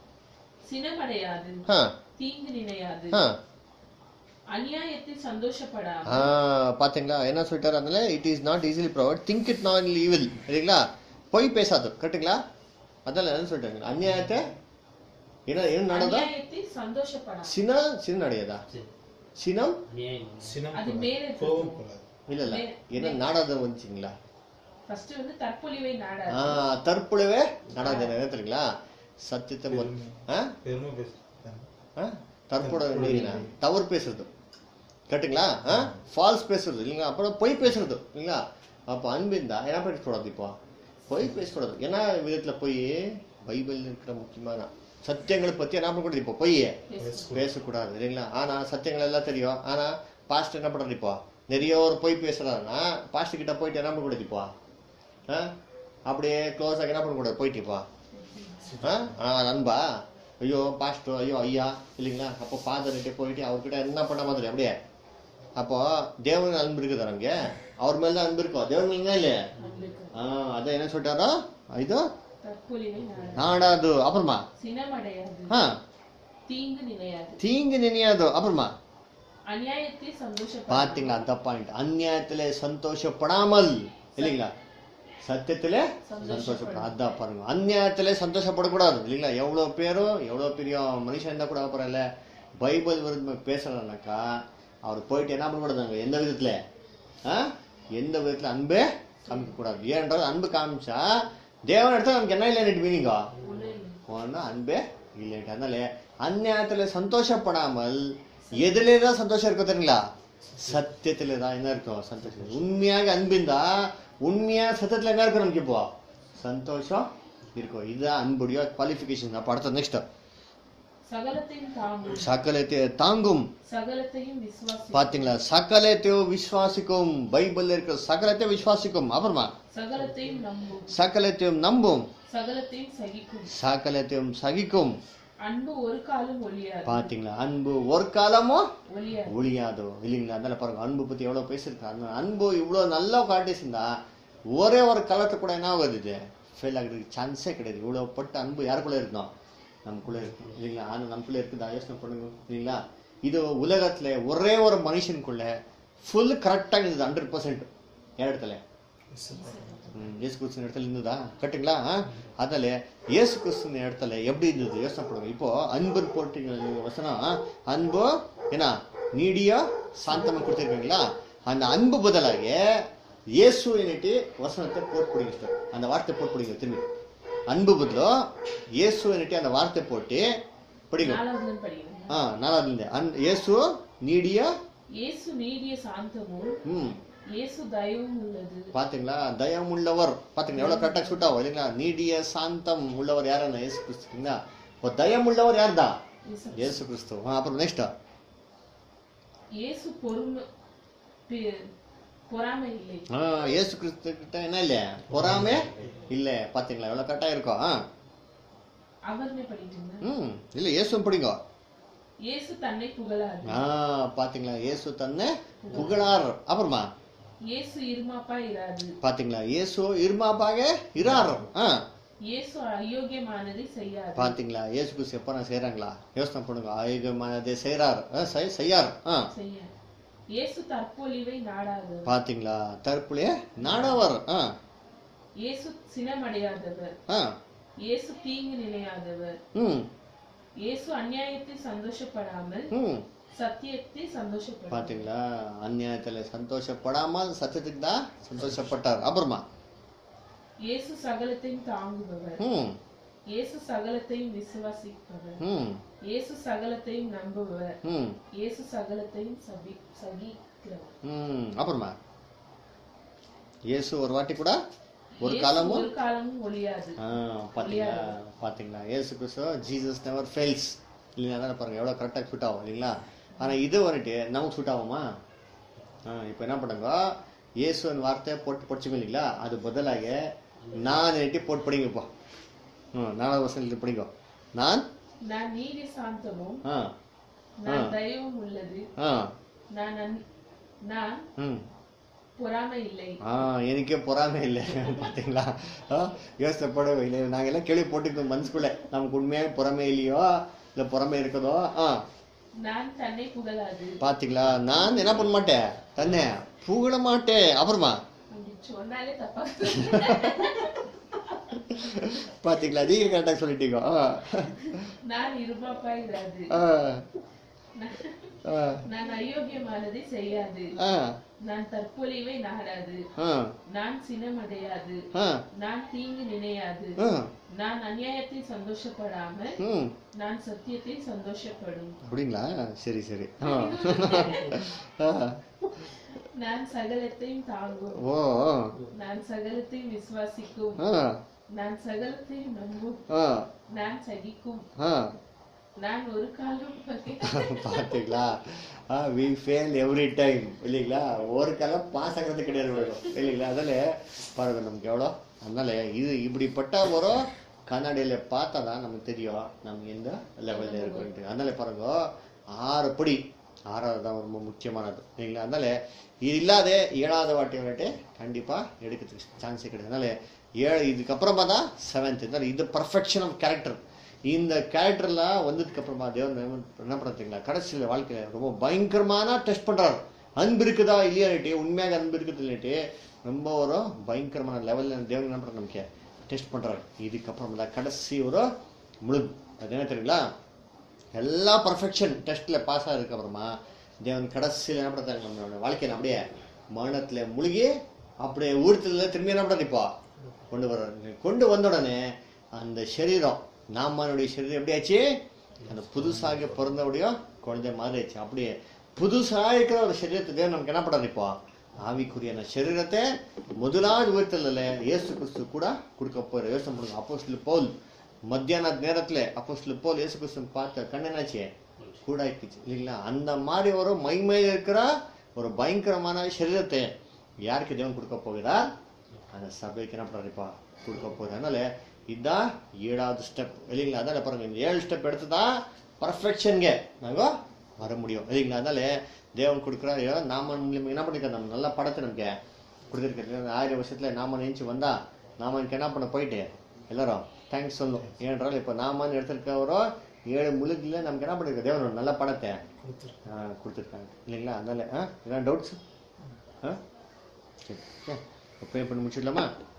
சினமடையாது ஆ தீங்கு நினையாது ஆ அநியாயத்தில் சந்தோஷப்படாமல் ஆ, பாத்தீங்களா என்ன சொல்லிட்டாரு அதனால it is not easily provoked think it not evil இல்லைங்களா பொய் பேசாது கரெக்டுங்களா அதனால என்ன சொல்லிட்டாங்க அநியாயத்தை என்ன என்ன நடந்தா அநியாயத்தில் சந்தோஷப்படாமல் சினா சின்ன அடையதா சினம் சினம் அது கொள்ளாது. மேலே கோபம் கொள்ளாது இல்ல இல்ல என்ன நாடாத வந்துச்சிங்களா ஃபர்ஸ்ட் வந்து தற்பொழிவை நாடாது ஆ தற்புழுவே நாடாத என்ன தெரியுங்களா சத்தியத்தை மொ- ஆ பெருமை பேசுறாங்க ஆ? தற்போட மீறினா தவறு பேசுறது கரெக்டுங்களா ஆ ஃபால்ஸ் பேசுறது இல்லைங்களா அப்புறம் பொய் பேசுறது இல்லைங்களா அப்போ அன்பு இருந்தா என்ன பேசக்கூடாது இப்போ பொய் பேசக்கூடாது என்ன விதத்தில் பொய் பைபிள் இருக்கிற முக்கியமான சத்தியங்களை பற்றி என்ன பண்ணக்கூடாது இப்போ பொய் பேசக்கூடாது இல்லைங்களா ஆனால் சத்தியங்கள் எல்லாம் தெரியும் ஆனால் பாஸ்ட் என்ன பண்ணுறது இப்போ நிறைய ஒரு பொய் பேசுறாருன்னா பாஸ்ட் கிட்ட போயிட்டு என்ன பண்ணக்கூடாது இப்போ ஆ அப்படியே க்ளோஸாக என்ன பண்ணக்கூடாது போயிட்டு இப்போ ஆ ஆ, நண்பா ஐயோ பாஸ்டர் ஐயோ ஐயா இல்லைங்களா அப்போ ஃபாதர்கிட்ட போயிட்டு அவர்கிட்ட என்ன பண்ண மாதிரி அப்படியே அப்போ தேவன் அன்பு இருக்குதா நமக்கு அவர் மேல தான் அன்பு இருக்கும் தேவன் மேல தான் இல்லையே ஆ அதான் என்ன சொல்லிட்டாரோ இதோ தற்பொழிவை நாடாது நாடாது அப்புறமா சினமடையாது ஆ தீங்கு நினையாது தீங்கு நினையாது அப்புறமா அநியாயத்தில் சந்தோஷப்படாமல் பாத்தீங்களா அந்த பாயிண்ட் அந்நியாயத்துல சந்தோஷப்படாமல் இல்லைங்களா சத்தியத்துல சந்தோஷப்பட அதான் பாருங்க அந்நியாயத்துல சந்தோஷப்படக்கூடாது இல்லைங்களா எவ்வளவு பேரும் எவ்வளவு பெரிய மனுஷன் இருந்தா கூட பரவாயில்ல பைபிள் விரும்ப பேசுறாருனாக்கா அவர் போயிட்டு என்ன பண்ணக்கூடாதுங்க எந்த விதத்துல ஆ? எந்த விதத்துல அன்பே காமிக்க கூடாது ஏன்றது அன்பு காமிச்சா தேவன் இடத்துல நமக்கு என்ன இல்லை மீனிங்கோ ஒன்று அன்பே இல்லைட்டு அதனால அந்நியாயத்துல சந்தோஷப்படாமல் எதுலே தான் சந்தோஷம் இருக்கும் தெரியுங்களா சத்தியத்துல தான் என்ன இருக்கும் சந்தோஷம் உண்மையாக அன்பிந்தா உண்மையா சத்தியத்துல என்ன இருக்கும் நமக்கு இப்போ சந்தோஷம் இருக்கும் இதுதான் அன்புடைய குவாலிஃபிகேஷன் அப்போ அடுத்த நெக்ஸ்ட் சகலத்தையும் தாங்கும் சகலத்தை தாங்கும் சகலத்தையும் விசுவாசி பாத்தீங்களா சகலத்தையும் விசுவாசிக்கும் பைபிள்ல இருக்கிற சகலத்தை விசுவாசிக்கும் அப்புறமா சகலத்தையும் நம்பும் சகலத்தையும் நம்பும் சகலத்தையும் சகிக்கும் சகலத்தையும் சகிக்கும் அன்பு ஒரு காலம் ஒழியாது பாத்தீங்களா அன்பு ஒரு காலமோ ஒழியாது ஒழியாதோ இல்லைங்களா அதனால பாருங்க அன்பு பத்தி எவ்வளவு பேசியிருக்காங்க அன்பு இவ்வளவு நல்லா காட்டிச்சிருந்தா ஒரே ஒரு காலத்து கூட என்ன ஆகுது இது ஃபெயில் ஆகுறதுக்கு சான்ஸே கிடையாது இவ்வளவு பட்டு அன்பு யாருக்குள்ள இருக்கணும் நமக்குள்ள இருக்கும் இல்லைங்களா ஆனால் நமக்குள்ள இருக்குதா யோசனை பண்ணுங்க இல்லைங்களா இது உலகத்துல ஒரே ஒரு மனுஷனுக்குள்ள ஃபுல் கரெக்டாக இருந்தது ஹண்ட்ரட் பர்சன்ட் இடத்துல ம், இயேசு கிறிஸ்துவின் இடத்துல இருந்ததா கரெக்டுங்களா ஆ? அதனால இயேசு கிறிஸ்துவின் இடத்துல எப்படி இருந்தது யோசனை பண்ணுங்க இப்போ அன்பு போட்டீங்க வசனம் அன்பு என்ன நீடியா சாந்தமா கொடுத்துருக்கீங்களா அந்த அன்பு பதிலாக இயேசு என்னட்டு வசனத்தை போட்டு பிடிங்க sister. அந்த வார்த்தை போட்டு பிடிங்க திரும்பி அன்பு பதிலோ இயேசு என்னட்டு அந்த வார்த்தை போட்டு பிடிங்க நாலாவது படிக்கணும் ஆ நாலாவது இருந்து. அன் இயேசு நீடியா இயேசு நீடிய சாந்தமும் ம் இயேசு தயவும் உள்ளது பாத்தீங்களா தயம் உள்ளவர் பாத்தீங்களா எவ்வளவு கரெக்டாக சூட் ஆகும் இல்லைங்களா நீடிய சாந்தம் உள்ளவர் யாருன்னா இயேசு கிறிஸ்துங்களா இப்போ தயம் உள்ளவர் யார் தான் இயேசு- இயேசு கிறிஸ்து ஆ, அப்புறம் நெக்ஸ்டா இயேசு பொறுமை பி- பொறாமை இல்லை ஆ இயேசு கிறிஸ்து கிட்ட என்ன இல்ல பொறாமே இல்ல பாத்தீங்களா எவ்வளவு கரெக்டா இருக்கும் ஆ அவர்னே படிட்டு இருந்தேன் ம் இல்ல இயேசு பிடிங்க இயேசு தன்னை புகழாது ஆ பாத்தீங்களா இயேசு தன்னை புகழார் அப்புறமா இயேசு இருமாப்பா இராது பாத்தீங்களா இயேசு இருமாப்பாக இரார் ஆ இயேசு அயோக்கியமானதை செய்யாது பாத்தீங்களா இயேசு கிறிஸ்து எப்ப நான் செய்யறாங்களா யோசனை பண்ணுங்க ஆயுகமானதை செய்யறார் ஆ, செய்- செய்யார் ஆ செய்ய இயேசு தற்பொழிவை நாடாதவர் பாத்தீங்களா தற்புலைய நாடவர் ஆ இயேசு சினமடையாதவர் ஆ இயேசு தீங்கு நினையாதவர் ம் இயேசு அநியாயத்தில் சந்தோஷப்படாமல் ம் சத்தியத்தில் சந்தோஷப்படாமல் பாத்தீங்களா அந்நியாயத்துல சந்தோஷப்படாமல் சத்தியத்துக்கு தான் சந்தோஷப்பட்டார் அப்புறமா இயேசு சகலத்தையும் தாங்குபவர் ம் இயேசு சகலத்தையும் விசுவாசிப்பவர் ம் இயேசு சகலத்தையும் நம்புபவர் ம் இயேசு சகலத்தையும் சபி சகிக்கிறவர் ம் அப்புறமா இயேசு ஒரு வாட்டி கூட ஒரு இயேசு காலமும் ஒரு காலமும் ஒழியாது ஆ பாத்தீங்களா பாத்தீங்களா இயேசு கிறிஸ்து ஜீசஸ் நெவர் ஃபெயில்ஸ் இல்லைங்களா அதான் பாருங்க எவ்வளோ கரெக்டாக சூட் ஆகும் இல்லைங்களா ஆனால் இது வந்துட்டு நமக்கு சூட் ஆகுமா ஆ இப்போ என்ன பண்ணுங்க இயேசுவின் வார்த்தையை போட்டு படிச்சுக்கோ இல்லைங்களா அது பதிலாக நான் நெட்டி போட்டு படிங்க இப்போ ம் நாலாவது வருஷம் இது படிங்க நான் நான் நீதி சாந்தமும் ஆ நான் தயவும் உள்ளது ஆ நான் அன்- நான் ம் பொறாமை இல்லை ஆ எனக்கே பொறாமை இல்லை பார்த்தீங்களா ஆ யோசனை போடவே இல்லை நாங்கள் எல்லாம் கேள்வி போட்டுக்கோம் மனசுக்குள்ளே நமக்கு உண்மையாக பொறாமை இல்லையோ இல்லை பொறாமை இருக்குதோ ஆ நான் தன்னை புகழாது பாத்தீங்களா நான் என்ன பண்ண மாட்டேன் தன்னை புகழ மாட்டேன் அப்புறமா அப்படி சொன்னாலே தப்பா பாத்தீங்களா நீங்க கரெக்டாக சொல்லிட்டீங்க ஆ. நான் இருபாப்பா இராது ஆ. ஆ. நான் அயோக்கியமானதை செய்யாது ஆ. நான் தற்பொழிவை நாடாது ஆ. நான் சினமடையாது ஆ. நான் தீங்கு நினையாது ஆ. நான் அநியாயத்தில் சந்தோஷப்படாமல் ம் நான் சத்தியத்தில் சந்தோஷப்படும் அப்படிங்களா சரி சரி ஆ. ஆ. நான் சகலத்தையும் தாங்கும் ஓ நான் சகலத்தையும் விசுவாசிக்கும் ஆ. நான் சகலத்தையும் நம்பும் ஆ. நான் சகிக்கும் ஆ. நான் ஒரு காலம் பாத்தீங்களா வி ஃபெயில் எவ்ரி டைம் இல்லைங்களா ஒரு காலம் பாஸ் ஆகிறது கிடையாது மேடம் இல்லைங்களா அதில் பாருங்க நமக்கு எவ்வளோ அதனால இது இப்படிப்பட்ட ஒரு கண்ணாடியில் பார்த்தா தான் நமக்கு தெரியும் நம்ம எந்த லெவலில் இருக்கோன்ட்டு அதனால பாருங்க ஆறு படி ஆறாவது தான் ரொம்ப முக்கியமானது இல்லைங்களா அதனால இது இல்லாத ஏழாவது வாட்டி வந்துட்டு கண்டிப்பாக எடுக்கிறதுக்கு சான்ஸே கிடையாது அதனால ஏழு இதுக்கப்புறமா தான் செவன்த் அதனால இது பர்ஃபெக்ஷன் ஆஃப் கேரக்டர் இந்த கேரக்டர்லாம் வந்ததுக்கு அப்புறமா தேவன் என்ன பண்ணுறீங்களா கடைசியில் வாழ்க்கையில் ரொம்ப பயங்கரமான டெஸ்ட் பண்ணுறாரு அன்பு இருக்குதா இல்லையாட்டு உண்மையாக அன்பு இருக்குது இல்லைட்டு ரொம்ப ஒரு பயங்கரமான லெவலில் தேவன் என்ன பண்ணுற நமக்கு டெஸ்ட் பண்ணுறாரு இதுக்கப்புறம் தான் கடைசி ஒரு முழுது அது என்ன தெரியுங்களா எல்லா பர்ஃபெக்ஷன் டெஸ்ட்டில் பாஸ் ஆகிறதுக்கு அப்புறமா தேவன் கடைசியில் என்ன பண்ணுறாங்க நம்மளோட வாழ்க்கையில் அப்படியே மரணத்தில் முழுகி அப்படியே ஊர்த்துல திரும்பி என்ன பண்ணுறது இப்போ கொண்டு வர்றாரு கொண்டு வந்த உடனே அந்த சரீரம் நாமனுடைய சரீரம் எப்படி ஆச்சு அந்த புதுசாக பிறந்தவுடைய குழந்தை மாதிரி ஆச்சு அப்படியே புதுசா இருக்கிற ஒரு சரீரத்தை தேவன் நமக்கு என்ன பண்றாரு இப்போ ஆவிக்குரியான சரீரத்தை முதலாவது உயர்த்தல இயேசு கிறிஸ்து கூட கொடுக்க போற யோசனை பண்ணுங்க அப்போஸ்தல போல் மத்தியான நேரத்துல அப்போஸ்தல போல் இயேசு கிறிஸ்து பார்த்த கண்ணனாச்சு கூட ஆயிடுச்சு இல்லைங்களா அந்த மாதிரி ஒரு மைமையில் இருக்கிற ஒரு பயங்கரமான சரீரத்தை யாருக்கு தேவன் கொடுக்க போகிறார் அந்த சபைக்கு என்ன பண்றாருப்பா கொடுக்க போகுது அதனால இதுதான் ஏழாவது ஸ்டெப் இல்லைங்களா அதனால பாருங்க இந்த ஏழு ஸ்டெப் எடுத்து தான் பர்ஃபெக்ஷன்ಗೆ நாங்கள் வர முடியும் இல்லைங்களா அதனால தேவன் கொடுக்குறாரு நாம நிலைமை என்ன பண்ணிருக்காரு நம்ம நல்ல படத்தை நமக்கு கொடுத்துருக்காரு ஆயிரம் வருஷத்துல நாம நினைச்சு வந்தா நாம எனக்கு என்ன பண்ண போயிட்டு எல்லாரும் தேங்க்ஸ் சொல்லணும் ஏன்றால் இப்போ நாமன்னு எடுத்திருக்கவரோ ஏழு முழுக்கில் நமக்கு என்ன பண்ணிருக்க தேவன் ஒரு நல்ல படத்தை கொடுத்துரு ஆ, கொடுத்துருக்காங்க இல்லைங்களா அதனால ஆ என்ன டவுட்ஸ் ஆ சரி ப்ரே பண்ணி முடிச்சிடலாமா